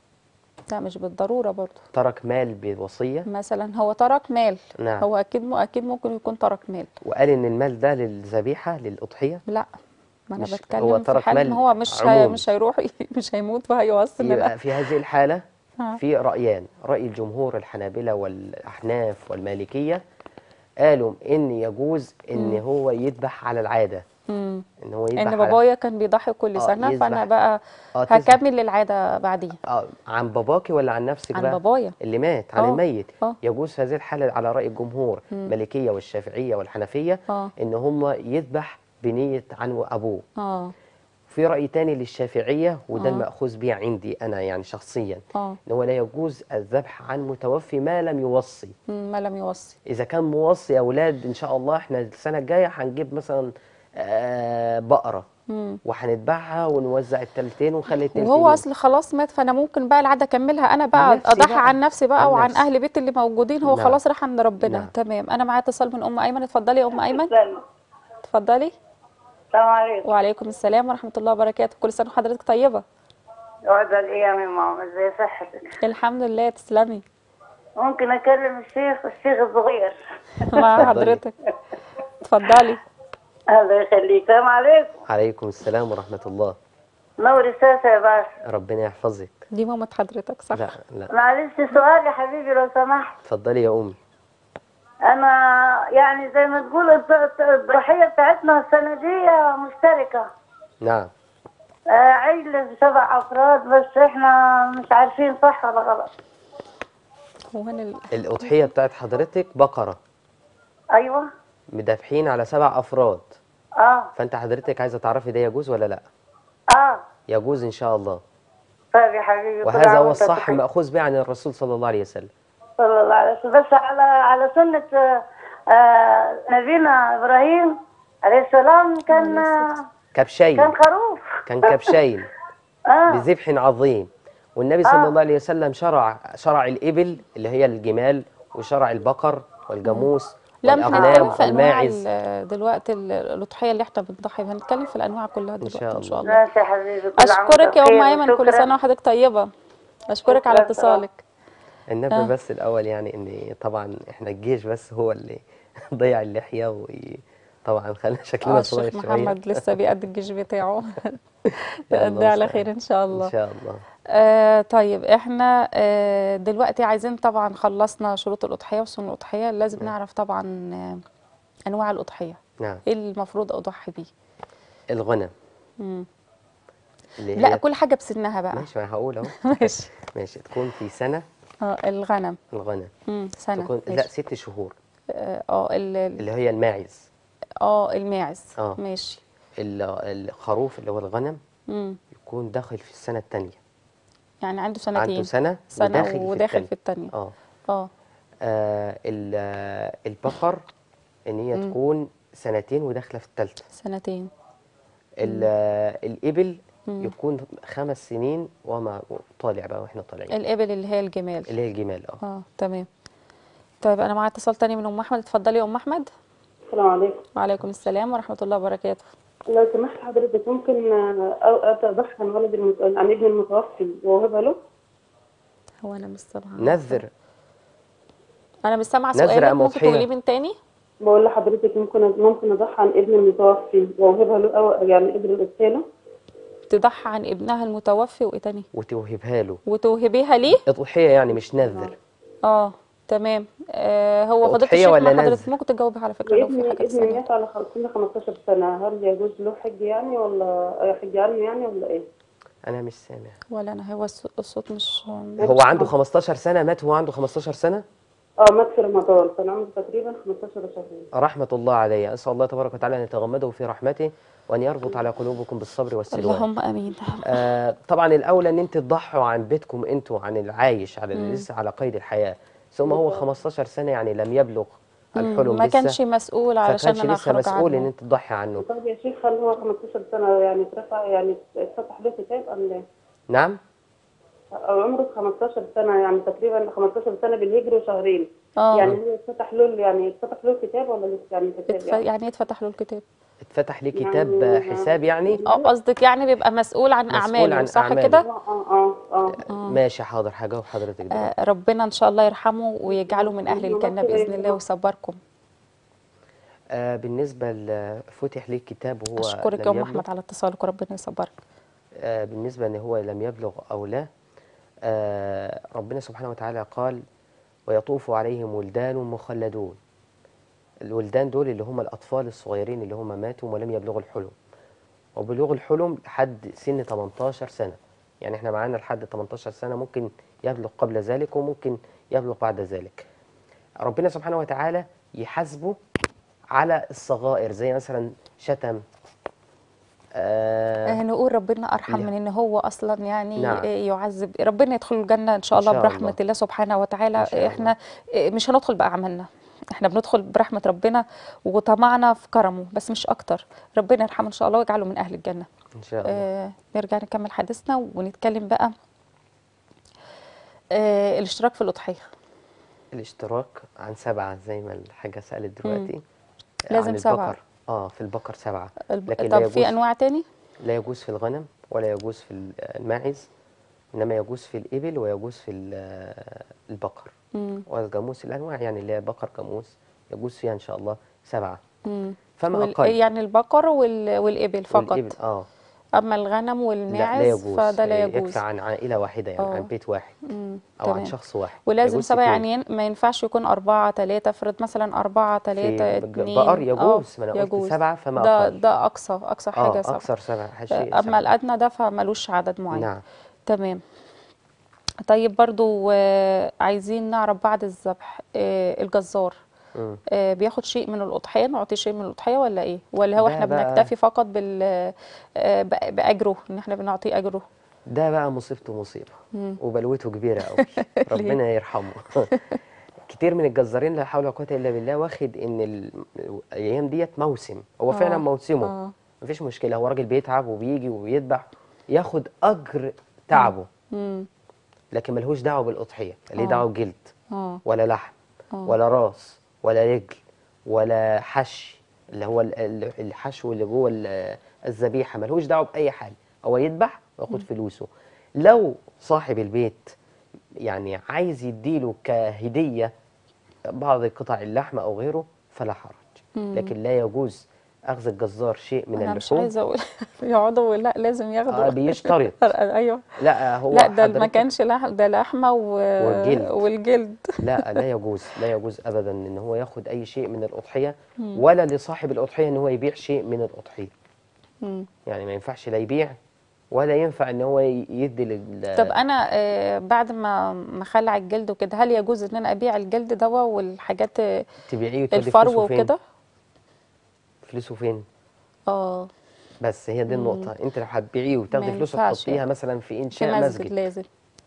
[SPEAKER 1] لا مش بالضروره برضه
[SPEAKER 2] ترك مال بوصية
[SPEAKER 1] مثلا هو ترك مال
[SPEAKER 2] نعم.
[SPEAKER 1] هو اكيد م- اكيد ممكن يكون ترك مال
[SPEAKER 2] وقال ان المال ده للذبيحة للأضحية
[SPEAKER 1] لا ما انا
[SPEAKER 2] مش- هو بتكلم في
[SPEAKER 1] ترك
[SPEAKER 2] حال
[SPEAKER 1] حال
[SPEAKER 2] مال
[SPEAKER 1] ان هو مش هي
[SPEAKER 2] عموم.
[SPEAKER 1] مش هيروح ي- مش هيموت وهيوصل
[SPEAKER 2] يبقى في هذه الحالة
[SPEAKER 1] آه.
[SPEAKER 2] في رأيان رأي الجمهور الحنابلة والأحناف والمالكية قالوا إن يجوز إن هو يذبح على العادة
[SPEAKER 1] مم.
[SPEAKER 2] إن هو يذبح
[SPEAKER 1] ان
[SPEAKER 2] على
[SPEAKER 1] بابايا كان بيضحي كل
[SPEAKER 2] آه،
[SPEAKER 1] سنه فانا
[SPEAKER 2] يذبح.
[SPEAKER 1] بقى
[SPEAKER 2] آه، تذبح.
[SPEAKER 1] هكمل العاده بعديه
[SPEAKER 2] آه عن باباكي ولا عن نفسك
[SPEAKER 1] عن
[SPEAKER 2] بقى؟
[SPEAKER 1] بابايا.
[SPEAKER 2] اللي مات عن
[SPEAKER 1] آه،
[SPEAKER 2] الميت
[SPEAKER 1] آه.
[SPEAKER 2] يجوز في هذه الحالة على رأي الجمهور المالكية والشافعية والحنفية
[SPEAKER 1] آه.
[SPEAKER 2] إن هم يذبح بنية عن أبوه
[SPEAKER 1] اه
[SPEAKER 2] في رأي تاني للشافعية وده
[SPEAKER 1] آه.
[SPEAKER 2] المأخوذ بيه عندي أنا يعني شخصيا
[SPEAKER 1] اه
[SPEAKER 2] إن هو لا يجوز الذبح عن متوفي ما لم يوصي
[SPEAKER 1] مم، ما لم يوصي
[SPEAKER 2] إذا كان موصي أولاد إن شاء الله إحنا السنة الجاية هنجيب مثلا آه، بقرة
[SPEAKER 1] مم.
[SPEAKER 2] وهنذبحها ونوزع التلتين ونخلي التلتين
[SPEAKER 1] وهو اصل خلاص مات فانا ممكن بقى العاده اكملها انا بقى
[SPEAKER 2] نفسي
[SPEAKER 1] اضحي
[SPEAKER 2] بقى.
[SPEAKER 1] عن نفسي بقى
[SPEAKER 2] عن
[SPEAKER 1] وعن
[SPEAKER 2] نفسي.
[SPEAKER 1] اهل بيتي اللي موجودين هو
[SPEAKER 2] نعم.
[SPEAKER 1] خلاص راح عند ربنا
[SPEAKER 2] نعم.
[SPEAKER 1] تمام انا معايا اتصال من ام ايمن اتفضلي يا ام ايمن
[SPEAKER 3] سلام
[SPEAKER 1] اتفضلي
[SPEAKER 3] السلام عليكم
[SPEAKER 1] وعليكم السلام ورحمه الله وبركاته كل سنه وحضرتك طيبه
[SPEAKER 3] وعد الايام يا ماما ازي صحتك
[SPEAKER 1] الحمد لله تسلمي
[SPEAKER 3] ممكن اكلم الشيخ الشيخ الصغير
[SPEAKER 1] مع
[SPEAKER 2] اتفضلي.
[SPEAKER 1] حضرتك اتفضلي
[SPEAKER 3] الله يخليك السلام عليكم
[SPEAKER 2] عليكم السلام ورحمة الله
[SPEAKER 3] نور الساسة يا باشا
[SPEAKER 2] ربنا يحفظك
[SPEAKER 1] دي ماما حضرتك صح
[SPEAKER 2] لا لا
[SPEAKER 3] معلش سؤال يا حبيبي لو سمحت
[SPEAKER 2] اتفضلي يا أمي
[SPEAKER 3] انا يعني زي ما تقول الض- الض- الضحية بتاعتنا السنة دي مشتركة
[SPEAKER 2] نعم
[SPEAKER 3] آه، عيلة سبع افراد بس احنا مش عارفين صح ولا غلط
[SPEAKER 1] هو انا ال-
[SPEAKER 2] الأضحية بتاعت حضرتك بقرة
[SPEAKER 3] ايوه
[SPEAKER 2] مدافعين على سبع أفراد
[SPEAKER 3] اه
[SPEAKER 2] فأنت حضرتك عايزة تعرفي ده يجوز ولا لا
[SPEAKER 3] اه
[SPEAKER 2] يجوز إن شاء الله
[SPEAKER 3] طيب يا حبيبي كل
[SPEAKER 2] وهذا
[SPEAKER 3] عام
[SPEAKER 2] هو
[SPEAKER 3] وأنت
[SPEAKER 2] الصح
[SPEAKER 3] بخير.
[SPEAKER 2] مأخوذ به عن الرسول صلى الله عليه وسلم
[SPEAKER 3] صلى الله عليه وسلم بس على على سنة آه، آه، نبينا إبراهيم عليه السلام كان آه،
[SPEAKER 2] كبشين
[SPEAKER 3] كان خروف
[SPEAKER 2] كان كبشين
[SPEAKER 3] آه
[SPEAKER 2] بذبح عظيم والنبي صلى الله عليه وسلم شرع شرع الإبل اللي هي الجمال وشرع البقر والجاموس
[SPEAKER 1] لا مش
[SPEAKER 2] والأغنام
[SPEAKER 1] هنتكلم في انواع
[SPEAKER 2] والماعز
[SPEAKER 1] ال- دلوقتي ال- الاضحيه اللي احنا بنضحي بيها هنتكلم في الانواع كلها دلوقتي
[SPEAKER 2] شاء
[SPEAKER 1] ان شاء
[SPEAKER 2] الله.
[SPEAKER 1] الله
[SPEAKER 3] ماشي يا حبيبي كل عام
[SPEAKER 1] اشكرك يا
[SPEAKER 3] وأنت
[SPEAKER 1] ام
[SPEAKER 3] بخير
[SPEAKER 1] ايمن كل
[SPEAKER 3] وشكراً.
[SPEAKER 1] سنه وحضرتك طيبه اشكرك على
[SPEAKER 3] شكراً.
[SPEAKER 1] اتصالك
[SPEAKER 2] النبي
[SPEAKER 1] آه.
[SPEAKER 2] بس الأول يعني إن طبعا إحنا الجيش بس هو اللي ضيع اللحية وطبعا خلى شكلنا
[SPEAKER 1] اه
[SPEAKER 2] صغير
[SPEAKER 1] الشيخ
[SPEAKER 2] شوية
[SPEAKER 1] محمد لسه بيأدي الجيش بتاعه
[SPEAKER 2] يلا
[SPEAKER 1] يأدي على
[SPEAKER 2] مستعان.
[SPEAKER 1] خير ان شاء الله
[SPEAKER 2] إن شاء الله
[SPEAKER 1] آه طيب احنا آه دلوقتي عايزين طبعا خلصنا شروط الأضحية وسنن الأضحية لازم نعرف طبعا آه أنواع الأضحية
[SPEAKER 2] نعم
[SPEAKER 1] ايه المفروض أضحي بيه
[SPEAKER 2] الغنم
[SPEAKER 1] مم.
[SPEAKER 2] اللي
[SPEAKER 1] لا
[SPEAKER 2] هي
[SPEAKER 1] كل حاجة بسنها بقى
[SPEAKER 2] ماشي ما هقول أهو
[SPEAKER 1] ماشي
[SPEAKER 2] ماشي تكون في سنة
[SPEAKER 1] اه الغنم
[SPEAKER 2] الغنم
[SPEAKER 1] مم. سنة
[SPEAKER 2] تكون لا
[SPEAKER 1] ماشي.
[SPEAKER 2] ست شهور
[SPEAKER 1] اه اه ال- ال-
[SPEAKER 2] اللي هي الماعز
[SPEAKER 1] اه الماعز
[SPEAKER 2] آه.
[SPEAKER 1] ماشي
[SPEAKER 2] ال- الخروف اللي هو الغنم
[SPEAKER 1] مم.
[SPEAKER 2] يكون داخل في السنة الثانية
[SPEAKER 1] يعني عنده سنتين
[SPEAKER 2] عنده سنة
[SPEAKER 1] سنة
[SPEAKER 2] وداخل في
[SPEAKER 1] وداخل
[SPEAKER 2] التانية.
[SPEAKER 1] في التانية
[SPEAKER 2] اه
[SPEAKER 1] اه
[SPEAKER 2] آه، ال- آه، البقر ان هي
[SPEAKER 1] مم.
[SPEAKER 2] تكون سنتين وداخله في الثالثه
[SPEAKER 1] سنتين
[SPEAKER 2] الابل
[SPEAKER 1] مم.
[SPEAKER 2] يكون خمس سنين وما طالع بقى واحنا طالعين
[SPEAKER 1] الإبل اللي هي الجمال
[SPEAKER 2] اللي هي الجمال اه
[SPEAKER 1] اه تمام طيب أنا معايا اتصال تاني من أم أحمد اتفضلي يا أم أحمد
[SPEAKER 4] السلام عليكم
[SPEAKER 1] وعليكم السلام ورحمة الله وبركاته
[SPEAKER 4] لو سمحت حضرتك ممكن آه، أو أتضحى عن ولد المت... عن ابن المتوفي وأوهبها له
[SPEAKER 1] هو أنا مش سامعة
[SPEAKER 2] نذر
[SPEAKER 1] أنا مش سامعة
[SPEAKER 2] نذر
[SPEAKER 1] سؤالك
[SPEAKER 2] أم
[SPEAKER 1] ممكن
[SPEAKER 2] أضحية؟
[SPEAKER 1] تقوليه من تاني
[SPEAKER 4] بقول لحضرتك ممكن ممكن أضحى عن ابن المتوفي وأوهبها له أو يعني ابن الأضحية له
[SPEAKER 1] تضحي عن ابنها المتوفي وإيه تاني
[SPEAKER 2] وتوهبها له
[SPEAKER 1] وتوهبيها ليه
[SPEAKER 2] اضحيه يعني مش نذر
[SPEAKER 1] اه تمام آه هو فضيلة
[SPEAKER 2] أضحية
[SPEAKER 1] الشيخ
[SPEAKER 2] ولا
[SPEAKER 1] مع حضرتك
[SPEAKER 2] نذر؟
[SPEAKER 1] ممكن تجاوبي على فكرة لو
[SPEAKER 4] ابن
[SPEAKER 1] في حاجة
[SPEAKER 4] ابن
[SPEAKER 1] تسألها
[SPEAKER 4] مات على خ- سن 15 سنة هل يجوز له حج يعني ولا حج عنه يعني ولا إيه؟
[SPEAKER 2] انا مش سامع
[SPEAKER 1] ولا أنا هو الص- الصوت مش
[SPEAKER 2] هو عنده 15 سنه مات وهو عنده 15 سنه
[SPEAKER 4] اه مات في رمضان كان عمره تقريبا 15 شهرين
[SPEAKER 2] رحمه الله عليه اسال الله تبارك وتعالى ان يتغمده في رحمته وان يربط على قلوبكم بالصبر والسلوان
[SPEAKER 1] اللهم آمين
[SPEAKER 2] آه طبعا الاولى ان انت تضحوا عن بيتكم انتوا عن العايش على اللي لسه على قيد الحياه ثم هو 15 سنه يعني لم يبلغ الحلم
[SPEAKER 1] ما
[SPEAKER 2] لسه
[SPEAKER 1] كانش مسؤول علشان
[SPEAKER 2] فكانش
[SPEAKER 1] أنا
[SPEAKER 2] لسه
[SPEAKER 1] أخرج
[SPEAKER 2] مسؤول ان
[SPEAKER 1] عنه
[SPEAKER 2] انت تضحي عنه
[SPEAKER 4] طب يا شيخ هل هو 15 سنة يعني اترفع يعني اتفتح له كتاب أم لا؟
[SPEAKER 2] نعم
[SPEAKER 4] أو عمره 15 سنة يعني تقريبا 15 سنة بالهجري وشهرين
[SPEAKER 1] اه
[SPEAKER 4] يعني هو اتفتح له يعني اتفتح له كتاب ولا لسه يعني كتاب
[SPEAKER 1] اتف...
[SPEAKER 4] يعني؟
[SPEAKER 1] يعني إيه اتفتح له الكتاب
[SPEAKER 2] اتفتح ليه كتاب
[SPEAKER 4] يعني-
[SPEAKER 2] حساب يعني
[SPEAKER 1] اه قصدك يعني بيبقى مسؤول عن
[SPEAKER 2] مسؤول
[SPEAKER 1] أعماله
[SPEAKER 2] عن
[SPEAKER 1] صح
[SPEAKER 2] أعماله.
[SPEAKER 1] كده
[SPEAKER 4] اه اه اه اه
[SPEAKER 2] ماشي حاضر هجاوب حضرتك دلوقتي
[SPEAKER 1] آه ربنا إن شاء الله يرحمه ويجعله من أهل الجنة بإذن الله ويصبركم
[SPEAKER 2] آه بالنسبه ل- فتح ليه كتاب وهو
[SPEAKER 1] أشكرك
[SPEAKER 2] لم
[SPEAKER 1] يا أم
[SPEAKER 2] يبلغ
[SPEAKER 1] أحمد على اتصالك وربنا يصبرك
[SPEAKER 2] آه بالنسبه ان هو لم يبلغ او لا آه ربنا سبحانه وتعالى قال ويطوف عليهم ولدان مخلدون الولدان دول اللي هم الأطفال الصغيرين اللي هم ماتوا ولم يبلغوا الحلم وبلوغ الحلم لحد سن 18 سنة يعني احنا معانا لحد 18 سنة ممكن يبلغ قبل ذلك وممكن يبلغ بعد ذلك ربنا سبحانه وتعالى يحاسبه على الصغائر زي مثلا شتم آه
[SPEAKER 1] آه، نقول ربنا ارحم
[SPEAKER 2] لا.
[SPEAKER 1] من ان هو اصلا يعني
[SPEAKER 2] نعم.
[SPEAKER 1] آه، يعذب ربنا يدخل الجنه ان شاء
[SPEAKER 2] إن
[SPEAKER 1] الله
[SPEAKER 2] شاء
[SPEAKER 1] برحمه
[SPEAKER 2] الله.
[SPEAKER 1] الله سبحانه وتعالى
[SPEAKER 2] إن شاء
[SPEAKER 1] احنا آه، مش هندخل باعمالنا احنا بندخل برحمه ربنا وطمعنا في كرمه بس مش اكتر ربنا يرحمه ان شاء الله ويجعله من اهل الجنه
[SPEAKER 2] إن شاء الله
[SPEAKER 1] آه نرجع نكمل حديثنا ونتكلم بقى آه الاشتراك في الاضحيه
[SPEAKER 2] الاشتراك عن سبعة زي ما الحاجة سألت دلوقتي
[SPEAKER 1] لازم
[SPEAKER 2] عن
[SPEAKER 1] سبعة.
[SPEAKER 2] البقر اه في البقر سبعة
[SPEAKER 1] الب...
[SPEAKER 2] لكن لا
[SPEAKER 1] طب في
[SPEAKER 2] يجوز
[SPEAKER 1] انواع تاني
[SPEAKER 2] لا يجوز في الغنم ولا يجوز في ال- الماعز إنما يجوز في الإبل ويجوز في ال- البقر
[SPEAKER 1] مم.
[SPEAKER 2] والجاموس الأنواع يعني اللي هي بقر جاموس يجوز فيها إن شاء الله سبعة
[SPEAKER 1] مم.
[SPEAKER 2] فما
[SPEAKER 1] وال...
[SPEAKER 2] أقل
[SPEAKER 1] يعني البقر وال... والابل فقط
[SPEAKER 2] والإبل اه
[SPEAKER 1] اما الغنم
[SPEAKER 2] لا لا
[SPEAKER 1] والماعز
[SPEAKER 2] يجوز
[SPEAKER 1] فده لا يجوز
[SPEAKER 2] يكفي عن عائلة واحدة يعني
[SPEAKER 1] آه.
[SPEAKER 2] عن بيت واحد
[SPEAKER 1] مم.
[SPEAKER 2] أو عن
[SPEAKER 1] تمام.
[SPEAKER 2] شخص واحد
[SPEAKER 1] ولازم
[SPEAKER 2] يجوز
[SPEAKER 1] سبعة
[SPEAKER 2] اتنين.
[SPEAKER 1] يعني ين- ما ينفعش يكون أربعة تلاتة افرض مثلا أربعة تلاتة
[SPEAKER 2] بج-
[SPEAKER 1] اتنين
[SPEAKER 2] بقر
[SPEAKER 1] آه،
[SPEAKER 2] يجوز، ما أنا قلت
[SPEAKER 1] يجوز.
[SPEAKER 2] سبعة فما
[SPEAKER 1] ده
[SPEAKER 2] أقل.
[SPEAKER 1] ده أقصى أقصى حاجة
[SPEAKER 2] اه
[SPEAKER 1] سبعة
[SPEAKER 2] أكثر سبعة شيء
[SPEAKER 1] أما
[SPEAKER 2] سبعة.
[SPEAKER 1] الأدنى ده فملوش عدد معين
[SPEAKER 2] نعم
[SPEAKER 1] تمام طيب برضو آه، عايزين نعرف بعد الذبح آه، الجزار
[SPEAKER 2] مم.
[SPEAKER 1] آه، بياخد شيء من الأضحية نعطي شيء من الأضحية ولا إيه ولا هو
[SPEAKER 2] ده
[SPEAKER 1] إحنا
[SPEAKER 2] بقى-
[SPEAKER 1] بنكتفي فقط بال آه، بأ- بأجره إن إحنا بنعطيه أجره
[SPEAKER 2] ده بقى مصيبته مصيبة
[SPEAKER 1] مم.
[SPEAKER 2] وبلوته كبيرة قوي ربنا يرحمه كتير من الجزارين لا حول ولا قوة إلا بالله واخد إن ال- الأيام ديت موسم هو فعلا
[SPEAKER 1] آه،
[SPEAKER 2] موسمه
[SPEAKER 1] آه.
[SPEAKER 2] مفيش مشكلة هو راجل بيتعب وبيجي وبيذبح ياخد أجر تعبه
[SPEAKER 1] مم.
[SPEAKER 2] لكن ملهوش دعوة بالأضحية ليه
[SPEAKER 1] آه.
[SPEAKER 2] دعوة بجلد
[SPEAKER 1] آه
[SPEAKER 2] ولا لحم
[SPEAKER 1] آه.
[SPEAKER 2] ولا راس ولا رجل ولا حش اللي هو ال- ال- الحشو اللي جوه ال- الذبيحه ملهوش دعوه باي حاجه هو يذبح وياخد فلوسه لو صاحب البيت يعني عايز يديله كهديه بعض قطع اللحم او غيره فلا حرج لكن لا يجوز اخذ الجزار شيء من
[SPEAKER 1] أنا مش
[SPEAKER 2] اللحوم
[SPEAKER 1] عايزة أقول يقعدوا لا لازم ياخدوا
[SPEAKER 2] آه بيشترط
[SPEAKER 1] أيوه
[SPEAKER 2] لا هو
[SPEAKER 1] لا ده ما
[SPEAKER 2] حضرتك-
[SPEAKER 1] كانش لحم ده لحمه و...
[SPEAKER 2] والجلد.
[SPEAKER 1] والجلد
[SPEAKER 2] لا لا يجوز لا يجوز ابدا ان هو ياخد اي شيء من الاضحيه ولا لصاحب الاضحيه ان هو يبيع شيء من الاضحيه
[SPEAKER 1] مم.
[SPEAKER 2] يعني ما ينفعش لا يبيع ولا ينفع ان هو ي- يدي لل
[SPEAKER 1] طب انا آه، بعد ما ما اخلع الجلد وكده هل يجوز ان انا ابيع الجلد دوا والحاجات آه،
[SPEAKER 2] تبيعيه وتودي
[SPEAKER 1] الفرو
[SPEAKER 2] فلوسه فين
[SPEAKER 1] وكده
[SPEAKER 2] فلوسه فين
[SPEAKER 1] اه
[SPEAKER 2] بس هي دي النقطه انت لو هتبيعيه وتاخدي
[SPEAKER 1] ما
[SPEAKER 2] فلوسه
[SPEAKER 1] ينفعش
[SPEAKER 2] تحطيها
[SPEAKER 1] يعني.
[SPEAKER 2] مثلا في
[SPEAKER 1] في
[SPEAKER 2] انشاء
[SPEAKER 1] مسجد
[SPEAKER 2] مسجد
[SPEAKER 1] لازم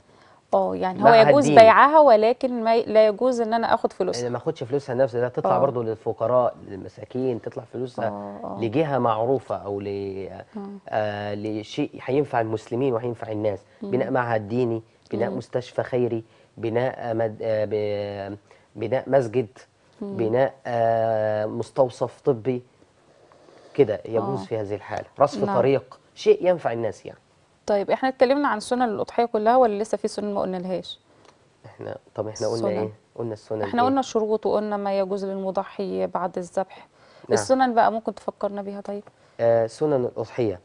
[SPEAKER 1] اه يعني هو
[SPEAKER 2] معهد
[SPEAKER 1] يجوز
[SPEAKER 2] ديني.
[SPEAKER 1] بيعها ولكن ما ي- لا يجوز ان انا اخد
[SPEAKER 2] انا
[SPEAKER 1] فلوسها
[SPEAKER 2] ما اخدش فلوسها نفسها ده تطلع
[SPEAKER 1] آه.
[SPEAKER 2] برضه للفقراء للمساكين تطلع فلوسها
[SPEAKER 1] آه، آه.
[SPEAKER 2] لجهه معروفه او ل آه لشيء هينفع المسلمين وهينفع الناس بناء معهد ديني بناء مستشفى خيري بناء مد... آه ب... بناء مسجد بناء آه مستوصف طبي كده يجوز
[SPEAKER 1] آه.
[SPEAKER 2] في هذه الحاله رصف
[SPEAKER 1] نعم.
[SPEAKER 2] طريق شيء ينفع الناس يعني
[SPEAKER 1] طيب احنا اتكلمنا عن سنن الاضحيه كلها ولا لسه في سنن ما قلنالهاش
[SPEAKER 2] احنا طب احنا قلنا
[SPEAKER 1] السنن.
[SPEAKER 2] ايه قلنا السنن
[SPEAKER 1] احنا
[SPEAKER 2] إيه؟
[SPEAKER 1] قلنا الشروط وقلنا ما يجوز للمضحي بعد الذبح
[SPEAKER 2] نعم.
[SPEAKER 1] السنن بقى ممكن تفكرنا بيها طيب
[SPEAKER 2] آه سنن الأضحية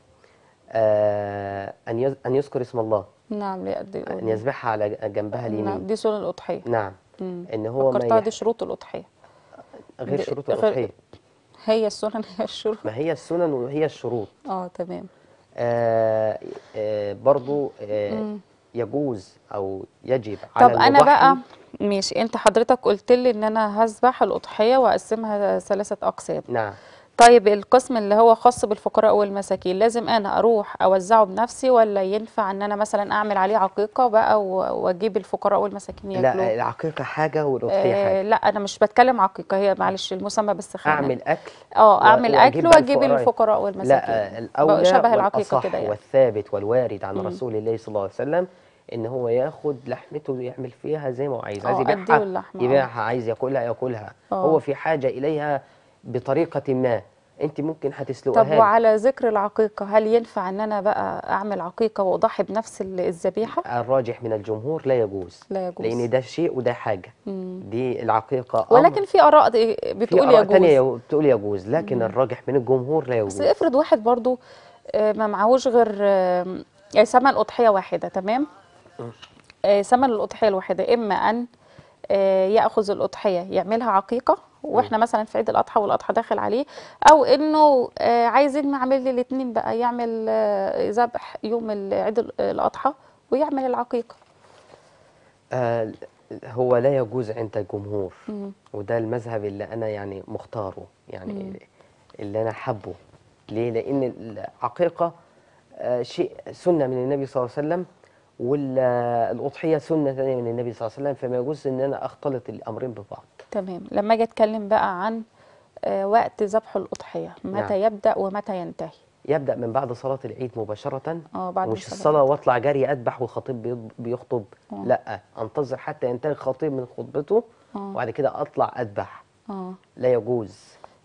[SPEAKER 2] آه أن يز- أن يذكر اسم الله
[SPEAKER 1] نعم لا دي
[SPEAKER 2] أن يذبحها على جنبها
[SPEAKER 1] نعم
[SPEAKER 2] اليمين
[SPEAKER 1] دي سنن الاضحيه
[SPEAKER 2] نعم
[SPEAKER 1] مم.
[SPEAKER 2] إن هو ما
[SPEAKER 1] فكرتها
[SPEAKER 2] يح...
[SPEAKER 1] دي شروط الاضحيه
[SPEAKER 2] غير
[SPEAKER 1] دي-
[SPEAKER 2] شروط
[SPEAKER 1] غير-
[SPEAKER 2] الأضحية
[SPEAKER 1] هي السنن هي الشروط
[SPEAKER 2] ما هي السنن وهي الشروط
[SPEAKER 1] اه تمام
[SPEAKER 2] آه آه برضو آه يجوز أو يجب
[SPEAKER 1] طب
[SPEAKER 2] على
[SPEAKER 1] انا
[SPEAKER 2] المضحي
[SPEAKER 1] بقى ماشي انت حضرتك قلت لي ان انا هذبح الاضحيه واقسمها ثلاثه اقسام
[SPEAKER 2] نعم
[SPEAKER 1] طيب القسم اللي هو خاص بالفقراء والمساكين لازم انا اروح اوزعه بنفسي ولا ينفع ان انا مثلا اعمل عليه عقيقه بقى و- واجيب الفقراء والمساكين ياكلوه
[SPEAKER 2] لا العقيقة حاجة والأضحية
[SPEAKER 1] آه
[SPEAKER 2] حاجة
[SPEAKER 1] لا انا مش بتكلم عقيقه هي معلش المسمى بس خانه
[SPEAKER 2] أعمل أكل
[SPEAKER 1] اه
[SPEAKER 2] و-
[SPEAKER 1] اعمل
[SPEAKER 2] وأجيب
[SPEAKER 1] اكل
[SPEAKER 2] بقى
[SPEAKER 1] واجيب
[SPEAKER 2] الفقراء.
[SPEAKER 1] الفقراء والمساكين
[SPEAKER 2] لا الأولى
[SPEAKER 1] شبه العقيقه
[SPEAKER 2] والأصح
[SPEAKER 1] كده يعني
[SPEAKER 2] والثابت والوارد عن رسول الله صلى الله عليه وسلم ان هو ياخد لحمته ويعمل فيها زي ما هو عايز عايز
[SPEAKER 1] آه،
[SPEAKER 2] يبيعها
[SPEAKER 1] أديله اللحمة، آه.
[SPEAKER 2] يبيعها عايز ياكلها ياكلها
[SPEAKER 1] آه.
[SPEAKER 2] هو في حاجه اليها بطريقه ما انت ممكن
[SPEAKER 1] طب
[SPEAKER 2] هتسلقها له.
[SPEAKER 1] وعلى ذكر العقيقه هل ينفع ان انا بقى اعمل عقيقه واضحي بنفس ال- الذبيحه
[SPEAKER 2] الراجح من الجمهور لا يجوز
[SPEAKER 1] لا يجوز.
[SPEAKER 2] لان ده شيء وده حاجه
[SPEAKER 1] مم.
[SPEAKER 2] دي العقيقه أمر.
[SPEAKER 1] ولكن في اراء دي-
[SPEAKER 2] في
[SPEAKER 1] بتقول
[SPEAKER 2] آراء
[SPEAKER 1] يجوز
[SPEAKER 2] تانية يو- بتقول يجوز لكن الراجح من الجمهور لا
[SPEAKER 1] بس
[SPEAKER 2] يجوز
[SPEAKER 1] افرض واحد برضو آه، ما معهوش غير آه، يعني ثمن أضحية واحدة تمام آه، ثمن الأضحية الواحدة إما أن آه، يأخذ الأضحية يعملها عقيقة واحنا مثلا في عيد الأضحى والأضحى داخل عليه أو إنه آه، عايز يجمع عامل لي الاتنين بقى يعمل آه، ذبح يوم ال- عيد ال- الأضحى ويعمل العقيقة
[SPEAKER 2] آه هو لا يجوز عند الجمهور
[SPEAKER 1] مم.
[SPEAKER 2] وده المذهب اللي انا يعني مختاره يعني
[SPEAKER 1] مم.
[SPEAKER 2] اللي انا حبه ليه لان العقيقه آه شيء سنه من النبي صلى الله عليه وسلم والاضحيه سنه ثانيه من النبي صلى الله عليه وسلم فما يجوز ان انا اختلط الامرين ببعض
[SPEAKER 1] تمام لما أجي أتكلم بقى عن آه، وقت ذبح الأضحية متى
[SPEAKER 2] نعم.
[SPEAKER 1] يبدأ ومتى ينتهي
[SPEAKER 2] يبدا من بعد صلاه العيد مباشره
[SPEAKER 1] اه بعد
[SPEAKER 2] مش
[SPEAKER 1] الصلاة.
[SPEAKER 2] الصلاه واطلع جري اذبح والخطيب بيض- بيخطب
[SPEAKER 1] آه.
[SPEAKER 2] لا انتظر حتى ينتهي الخطيب من خطبته
[SPEAKER 1] آه.
[SPEAKER 2] وبعد كده اطلع اذبح
[SPEAKER 1] اه
[SPEAKER 2] لا يجوز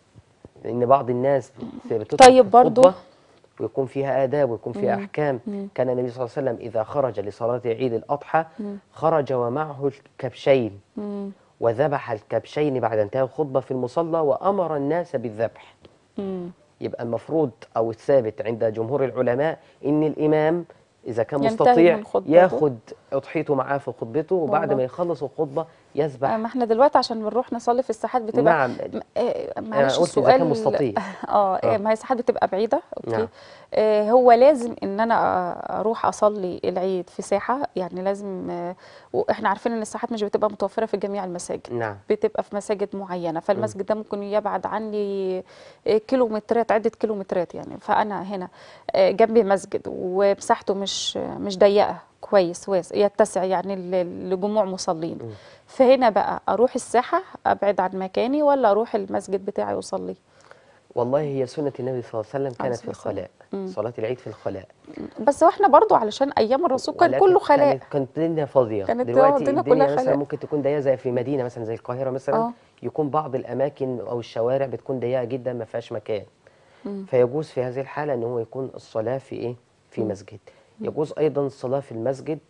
[SPEAKER 2] لان بعض الناس في بتدخل
[SPEAKER 1] طيب
[SPEAKER 2] في
[SPEAKER 1] برضو.
[SPEAKER 2] الخطبة ويكون فيها آداب ويكون فيها
[SPEAKER 1] مم.
[SPEAKER 2] أحكام
[SPEAKER 1] مم.
[SPEAKER 2] كان النبي صلى الله عليه وسلم إذا خرج لصلاة عيد الأضحى خرج ومعه الكبشين
[SPEAKER 1] مم.
[SPEAKER 2] وذبح الكبشين بعد انتهاء الخطبة في المصلى وأمر الناس بالذبح
[SPEAKER 1] مم.
[SPEAKER 2] يبقى المفروض أو الثابت عند جمهور العلماء إن الإمام إذا كان
[SPEAKER 1] ينتهي
[SPEAKER 2] مستطيع
[SPEAKER 1] من خطبته.
[SPEAKER 2] ياخد أضحيته معاه في خطبته وبعد
[SPEAKER 1] والله.
[SPEAKER 2] ما يخلص الخطبة يذبح
[SPEAKER 1] آه، ما احنا دلوقتي عشان بنروح نصلي في الساحات بتبقى
[SPEAKER 2] نعم
[SPEAKER 1] م- آه، معلش
[SPEAKER 2] قلت إذا كان
[SPEAKER 1] السؤال
[SPEAKER 2] مستطيع.
[SPEAKER 1] اه
[SPEAKER 2] آه.
[SPEAKER 1] آه، ما هي الساحات بتبقى بعيده اوكي
[SPEAKER 2] نعم.
[SPEAKER 1] آه هو لازم ان انا آه، اروح اصلي العيد في ساحه يعني لازم آه واحنا عارفين ان الساحات مش بتبقى متوفره في جميع المساجد
[SPEAKER 2] نعم
[SPEAKER 1] بتبقى في مساجد معينه فالمسجد ده ممكن يبعد عني آه، كيلومترات عده كيلومترات يعني فانا هنا آه، جنبي مسجد ومساحته مش مش ضيقه كويس واسع يتسع يعني ل- لجموع مصلين فهنا بقى اروح الساحه ابعد عن مكاني ولا اروح المسجد بتاعي واصلي
[SPEAKER 2] والله هي سنة النبي صلى الله عليه وسلم كانت في
[SPEAKER 1] الصلاة والسلام.
[SPEAKER 2] الخلاء
[SPEAKER 1] مم.
[SPEAKER 2] صلاة العيد في الخلاء
[SPEAKER 1] بس واحنا برضو علشان ايام الرسول كان
[SPEAKER 2] ولكن
[SPEAKER 1] كله خلاء
[SPEAKER 2] كانت كانت الدنيا فاضية
[SPEAKER 1] كانت
[SPEAKER 2] دلوقتي
[SPEAKER 1] الدنيا
[SPEAKER 2] الدنيا
[SPEAKER 1] كلها
[SPEAKER 2] مثلا
[SPEAKER 1] خلاء.
[SPEAKER 2] ممكن تكون ضيقة زي في مدينة مثلا زي القاهرة مثلا
[SPEAKER 1] آه.
[SPEAKER 2] يكون بعض الأماكن أو الشوارع بتكون ضيقة جدا ما فيهاش مكان
[SPEAKER 1] مم.
[SPEAKER 2] فيجوز في هذه الحالة إن هو يكون الصلاة في إيه؟ في مسجد يجوز أيضا الصلاة في المسجد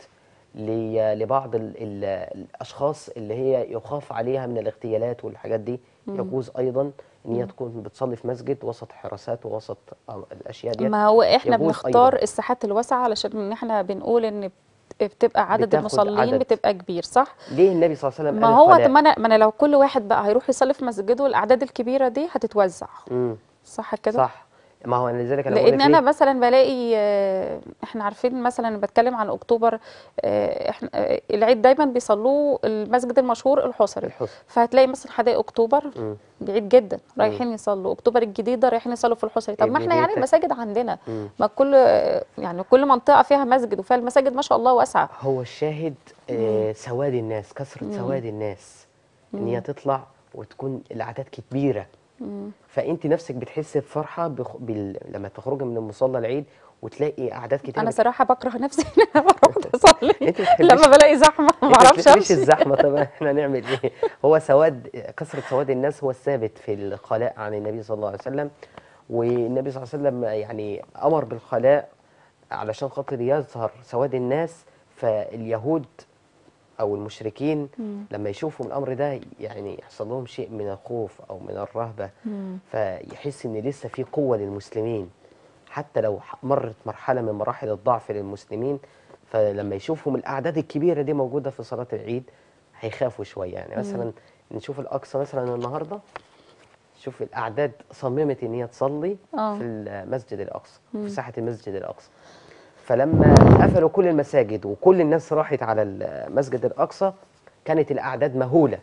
[SPEAKER 2] لي- لبعض ال ال الأشخاص اللي هي يخاف عليها من الاغتيالات والحاجات دي يجوز أيضا إن هي تكون بتصلي في مسجد وسط حراسات ووسط آه، الأشياء دي
[SPEAKER 1] ما هو احنا
[SPEAKER 2] يجوز
[SPEAKER 1] بنختار
[SPEAKER 2] أيضاً.
[SPEAKER 1] الساحات الواسعه علشان ان احنا بنقول ان بت- بتبقى عدد
[SPEAKER 2] بتاخد
[SPEAKER 1] المصلين
[SPEAKER 2] عدد.
[SPEAKER 1] بتبقى كبير صح
[SPEAKER 2] ليه النبي صلى الله عليه وسلم
[SPEAKER 1] ما
[SPEAKER 2] قال
[SPEAKER 1] هو
[SPEAKER 2] الخلاء؟
[SPEAKER 1] طب ما انا ما انا لو كل واحد بقى هيروح يصلي في مسجده الاعداد الكبيره دي هتتوزع
[SPEAKER 2] مم.
[SPEAKER 1] صح كده
[SPEAKER 2] صح ما هو أنا لذلك انا بقول
[SPEAKER 1] لان
[SPEAKER 2] لك
[SPEAKER 1] انا
[SPEAKER 2] ليه؟
[SPEAKER 1] مثلا بلاقي آه، احنا عارفين مثلا أنا بتكلم عن اكتوبر آه، احنا آه، العيد دايما بيصلوه المسجد المشهور الحصري
[SPEAKER 2] الحسن
[SPEAKER 1] فهتلاقي مثلا حدائق اكتوبر
[SPEAKER 2] مم.
[SPEAKER 1] بعيد جدا رايحين يصلوا اكتوبر الجديده رايحين يصلوا في الحصري طب ما
[SPEAKER 2] ابن
[SPEAKER 1] احنا يعني
[SPEAKER 2] بيتك.
[SPEAKER 1] المساجد عندنا
[SPEAKER 2] مم.
[SPEAKER 1] ما كل يعني كل منطقه فيها مسجد وفيها المساجد ما شاء الله واسعه
[SPEAKER 2] هو الشاهد آه سواد الناس كثرة سواد الناس ان هي تطلع وتكون الاعداد كبيره فانت نفسك بتحسي بفرحه بخ... بال... لما تخرجي من المصلى العيد وتلاقي اعداد كتير
[SPEAKER 1] انا
[SPEAKER 2] بت-
[SPEAKER 1] صراحه بكره نفسي ان انا بروح اصلي
[SPEAKER 2] انت بتحبيش-
[SPEAKER 1] لما بلاقي زحمه ما
[SPEAKER 2] انت
[SPEAKER 1] بعرفش
[SPEAKER 2] بتحبيش
[SPEAKER 1] امشي
[SPEAKER 2] الزحمه طب احنا نعمل ايه هو سواد كثره سواد الناس هو الثابت في الخلاء عن النبي صلى الله عليه وسلم والنبي صلى الله عليه وسلم يعني امر بالخلاء علشان خاطر يظهر سواد الناس فاليهود او المشركين لما يشوفوا الامر ده يعني يحصل لهم شيء من الخوف او من الرهبه فيحس ان لسه في قوه للمسلمين حتى لو ح- مرت مرحله من مراحل الضعف للمسلمين فلما يشوفهم الاعداد الكبيره دي موجوده في صلاه العيد هيخافوا شويه يعني مثلا نشوف الاقصى مثلا النهارده شوف الاعداد صممت ان هي تصلي
[SPEAKER 1] آه.
[SPEAKER 2] في المسجد الاقصى في ساحه المسجد الاقصى فلما قفلوا كل المساجد وكل الناس راحت على المسجد الاقصى كانت الاعداد مهوله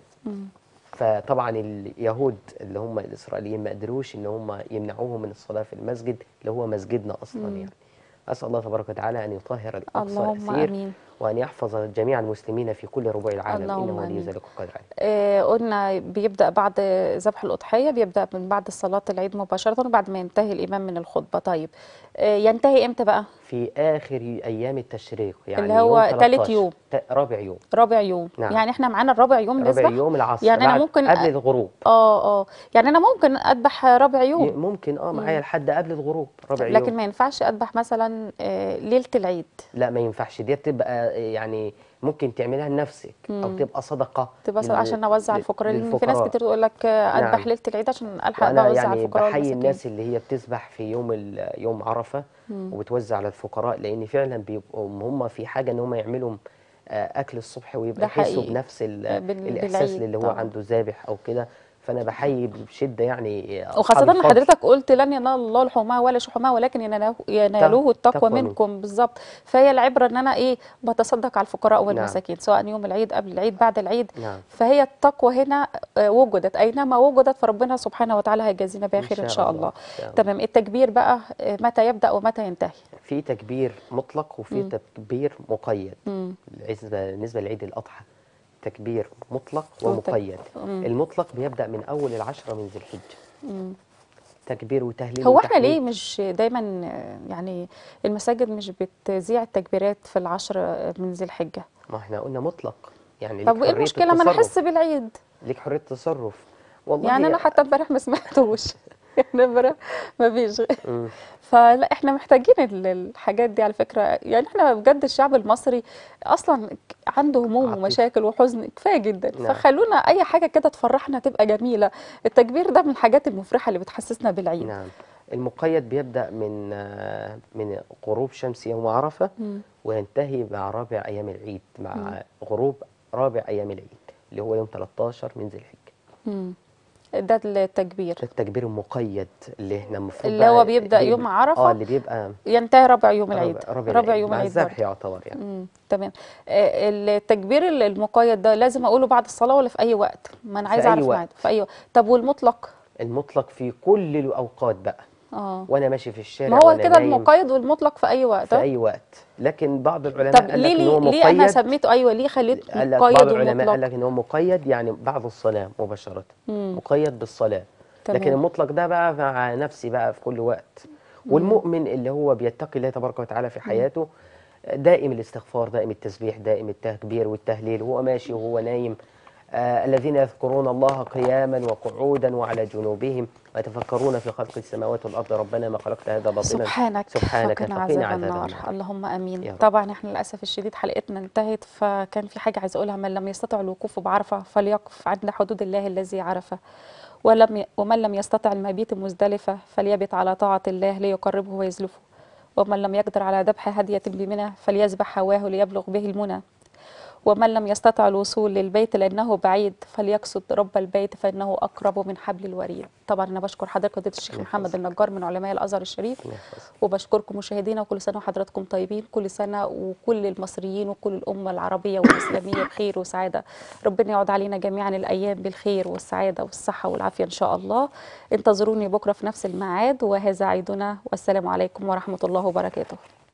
[SPEAKER 2] فطبعا اليهود اللي هم الاسرائيليين ما قدروش ان هم يمنعوهم من الصلاه في المسجد اللي هو مسجدنا اصلا يعني اسال الله تبارك وتعالى ان يطهر الاقصى
[SPEAKER 1] اللهم
[SPEAKER 2] الاسير
[SPEAKER 1] آمين.
[SPEAKER 2] وان يحفظ جميع المسلمين في كل ربوع العالم
[SPEAKER 1] اللهم
[SPEAKER 2] انه ولي
[SPEAKER 1] آمين.
[SPEAKER 2] ذلك القدر عليه
[SPEAKER 1] آه، قلنا بيبدأ بعد ذبح الأضحية بيبدأ من بعد صلاة العيد مباشرة بعد ما ينتهي الإمام من الخطبة طيب آه، ينتهي إمتى بقى؟
[SPEAKER 2] في اخر ايام التشريق يعني
[SPEAKER 1] اللي هو
[SPEAKER 2] يوم
[SPEAKER 1] تالت
[SPEAKER 2] 13
[SPEAKER 1] يوم.
[SPEAKER 2] ت- رابع يوم
[SPEAKER 1] رابع يوم
[SPEAKER 2] نعم.
[SPEAKER 1] يعني احنا معانا الرابع يوم
[SPEAKER 2] رابع
[SPEAKER 1] نذبح
[SPEAKER 2] يوم العصر
[SPEAKER 1] يعني أنا
[SPEAKER 2] بعد-
[SPEAKER 1] ممكن
[SPEAKER 2] قبل
[SPEAKER 1] أ-
[SPEAKER 2] الغروب
[SPEAKER 1] اه اه يعني أنا ممكن أذبح رابع
[SPEAKER 2] ي-
[SPEAKER 1] يوم
[SPEAKER 2] ممكن اه معايا لحد قبل الغروب رابع
[SPEAKER 1] لكن
[SPEAKER 2] يوم
[SPEAKER 1] ما ينفعش أذبح مثلا آه، ليلة العيد
[SPEAKER 2] لا ما ينفعش دي بتبقى يعني ممكن تعملها لنفسك او تبقى صدقه
[SPEAKER 1] تبقى
[SPEAKER 2] لل-
[SPEAKER 1] عشان أوزع
[SPEAKER 2] لل-
[SPEAKER 1] الفقراء لأن في ناس
[SPEAKER 2] للفقراء.
[SPEAKER 1] كتير تقول لك آه، أذبح
[SPEAKER 2] نعم.
[SPEAKER 1] ليلة العيد عشان ألحق
[SPEAKER 2] وانا
[SPEAKER 1] بقى أوزع
[SPEAKER 2] يعني
[SPEAKER 1] الفقراء
[SPEAKER 2] بحيي
[SPEAKER 1] والمساكين
[SPEAKER 2] الناس اللي هي بتسبح في يوم ال- يوم عرفه وبتوزع على الفقراء لان فعلا بيبقوا هم في حاجه ان هم يعملوا آه، اكل الصبح
[SPEAKER 1] ده
[SPEAKER 2] ويبقى يحسوا
[SPEAKER 1] حقيقي.
[SPEAKER 2] بنفس ال-
[SPEAKER 1] آه، بال-
[SPEAKER 2] الاحساس
[SPEAKER 1] بالعيد
[SPEAKER 2] اللي هو
[SPEAKER 1] طبعاً.
[SPEAKER 2] عنده ذابح او كده فانا بحيي بشده يعني أصحاب
[SPEAKER 1] وخاصة ان
[SPEAKER 2] الفضل.
[SPEAKER 1] حضرتك قلت لن ينال الله لحومها ولا شحومها ولكن يناله- ينالوه التقوى
[SPEAKER 2] تقوى
[SPEAKER 1] منكم بالظبط فهي العبرة ان انا ايه بتصدق على الفقراء
[SPEAKER 2] نعم.
[SPEAKER 1] والمساكين سواء يوم العيد قبل العيد بعد العيد
[SPEAKER 2] نعم
[SPEAKER 1] فهي التقوى هنا آه، وجدت اينما وجدت فربنا سبحانه وتعالى هيجازينا بها
[SPEAKER 2] إن
[SPEAKER 1] خير ان
[SPEAKER 2] شاء
[SPEAKER 1] شاء
[SPEAKER 2] الله.
[SPEAKER 1] الله
[SPEAKER 2] إن شاء الله.
[SPEAKER 1] تمام التكبير بقى آه، متى يبدأ ومتى ينتهي
[SPEAKER 2] في تكبير مطلق وفي
[SPEAKER 1] مم.
[SPEAKER 2] تكبير مقيد
[SPEAKER 1] مم.
[SPEAKER 2] بالنسبه بالنسبه لعيد الاضحى تكبير مطلق
[SPEAKER 1] وتك-
[SPEAKER 2] ومقيد
[SPEAKER 1] مم.
[SPEAKER 2] المطلق بيبدا من اول العشره من ذي الحجه
[SPEAKER 1] مم.
[SPEAKER 2] تكبير وتهليل
[SPEAKER 1] هو احنا
[SPEAKER 2] وتحميد.
[SPEAKER 1] ليه مش دايما آه، يعني المساجد مش بتذيع التكبيرات في العشر آه، من ذي الحجة
[SPEAKER 2] ما احنا قلنا مطلق يعني ليك
[SPEAKER 1] طب وايه
[SPEAKER 2] حرية
[SPEAKER 1] المشكلة ما انا
[SPEAKER 2] التصرف.
[SPEAKER 1] احس بالعيد
[SPEAKER 2] ليك حريه التصرف والله
[SPEAKER 1] يعني انا حتى امبارح ما سمعتوش يعني امبارح ما فيش
[SPEAKER 2] مم.
[SPEAKER 1] فلا احنا محتاجين ال- الحاجات دي على فكره يعني احنا بجد الشعب المصري اصلا ك- عنده هموم
[SPEAKER 2] عاطفي.
[SPEAKER 1] ومشاكل وحزن كفايه جدا
[SPEAKER 2] نعم.
[SPEAKER 1] فخلونا اي حاجه كده تفرحنا تبقى جميله التكبير ده من الحاجات المفرحه اللي بتحسسنا بالعيد
[SPEAKER 2] نعم المقيد بيبدا من آه، من غروب شمس يوم عرفه
[SPEAKER 1] مم.
[SPEAKER 2] وينتهي مع رابع ايام العيد مع غروب رابع ايام العيد اللي هو يوم 13 من ذي الحجه
[SPEAKER 1] مم. ده التكبير
[SPEAKER 2] ده التكبير المقيد اللي احنا المفروض
[SPEAKER 1] اللي هو
[SPEAKER 2] بقى
[SPEAKER 1] بيبدأ
[SPEAKER 2] بي-
[SPEAKER 1] يوم عرفة
[SPEAKER 2] اه اللي بيبقى
[SPEAKER 1] ينتهي رابع يوم العيد
[SPEAKER 2] رابع,
[SPEAKER 1] رابع يوم
[SPEAKER 2] مع
[SPEAKER 1] العيد
[SPEAKER 2] الذبح
[SPEAKER 1] برضه.
[SPEAKER 2] يعتبر يعني
[SPEAKER 1] مم. تمام آه، التكبير ال- المقيد ده لازم اقوله بعد الصلاه ولا في اي وقت ما انا
[SPEAKER 2] في
[SPEAKER 1] عايزه
[SPEAKER 2] أي
[SPEAKER 1] اعرف
[SPEAKER 2] وقت.
[SPEAKER 1] ميعاد في اي وقت طب والمطلق
[SPEAKER 2] المطلق في كل الاوقات بقى
[SPEAKER 1] اه
[SPEAKER 2] وانا ماشي في الشارع
[SPEAKER 1] ما هو
[SPEAKER 2] وأنا
[SPEAKER 1] كده
[SPEAKER 2] نايم
[SPEAKER 1] المقيد والمطلق في اي وقت
[SPEAKER 2] في
[SPEAKER 1] آه؟
[SPEAKER 2] اي وقت لكن بعض العلماء
[SPEAKER 1] طب
[SPEAKER 2] قال
[SPEAKER 1] ليه
[SPEAKER 2] لك ان هو
[SPEAKER 1] ليه, ليه انا
[SPEAKER 2] مقيد
[SPEAKER 1] سميته ايوه ليه خليته
[SPEAKER 2] قال لك
[SPEAKER 1] مقيد
[SPEAKER 2] بعض العلماء قال
[SPEAKER 1] ومطلق
[SPEAKER 2] لك ان هو مقيد يعني بعد الصلاه مباشره
[SPEAKER 1] مم.
[SPEAKER 2] مقيد بالصلاه
[SPEAKER 1] تمام.
[SPEAKER 2] لكن المطلق ده بقى مع نفسي بقى في كل وقت والمؤمن اللي هو بيتقي الله تبارك وتعالى في حياته دائم الاستغفار دائم التسبيح دائم التكبير والتهليل وهو ماشي وهو نايم آه الذين يذكرون الله قياما وقعودا وعلى جنوبهم ويتفكرون في خلق السماوات والارض ربنا ما خلقت هذا باطلا
[SPEAKER 1] سبحانك
[SPEAKER 2] سبحانك
[SPEAKER 1] فقنا
[SPEAKER 2] فقنا
[SPEAKER 1] عذاب
[SPEAKER 2] عذاب
[SPEAKER 1] النار
[SPEAKER 2] النار
[SPEAKER 1] اللهم امين
[SPEAKER 2] يا رب.
[SPEAKER 1] طبعا احنا للاسف الشديد حلقتنا انتهت فكان في حاجه عايزه اقولها من لم يستطع الوقوف بعرفه فليقف عند حدود الله الذي عرفه ولم ي... ومن لم يستطع المبيت مزدلفه فليبت على طاعه الله ليقربه ويزلفه ومن لم يقدر على ذبح هديه بمنى فليذبح هواه ليبلغ به المنى ومن لم يستطع الوصول للبيت لأنه بعيد فليقصد رب البيت فإنه أقرب من حبل الوريد طبعا أنا بشكر حضرتك فضيلة الشيخ محمد النجار من علماء الأزهر الشريف وبشكركم مشاهدينا وكل سنة وحضراتكم طيبين كل سنة وكل المصريين وكل الأمة العربية والإسلامية بخير وسعادة ربنا يعود علينا جميعا الأيام بالخير والسعادة والصحة والعافية إن شاء الله انتظروني بكرة في نفس الميعاد وهذا عيدنا والسلام عليكم ورحمة الله وبركاته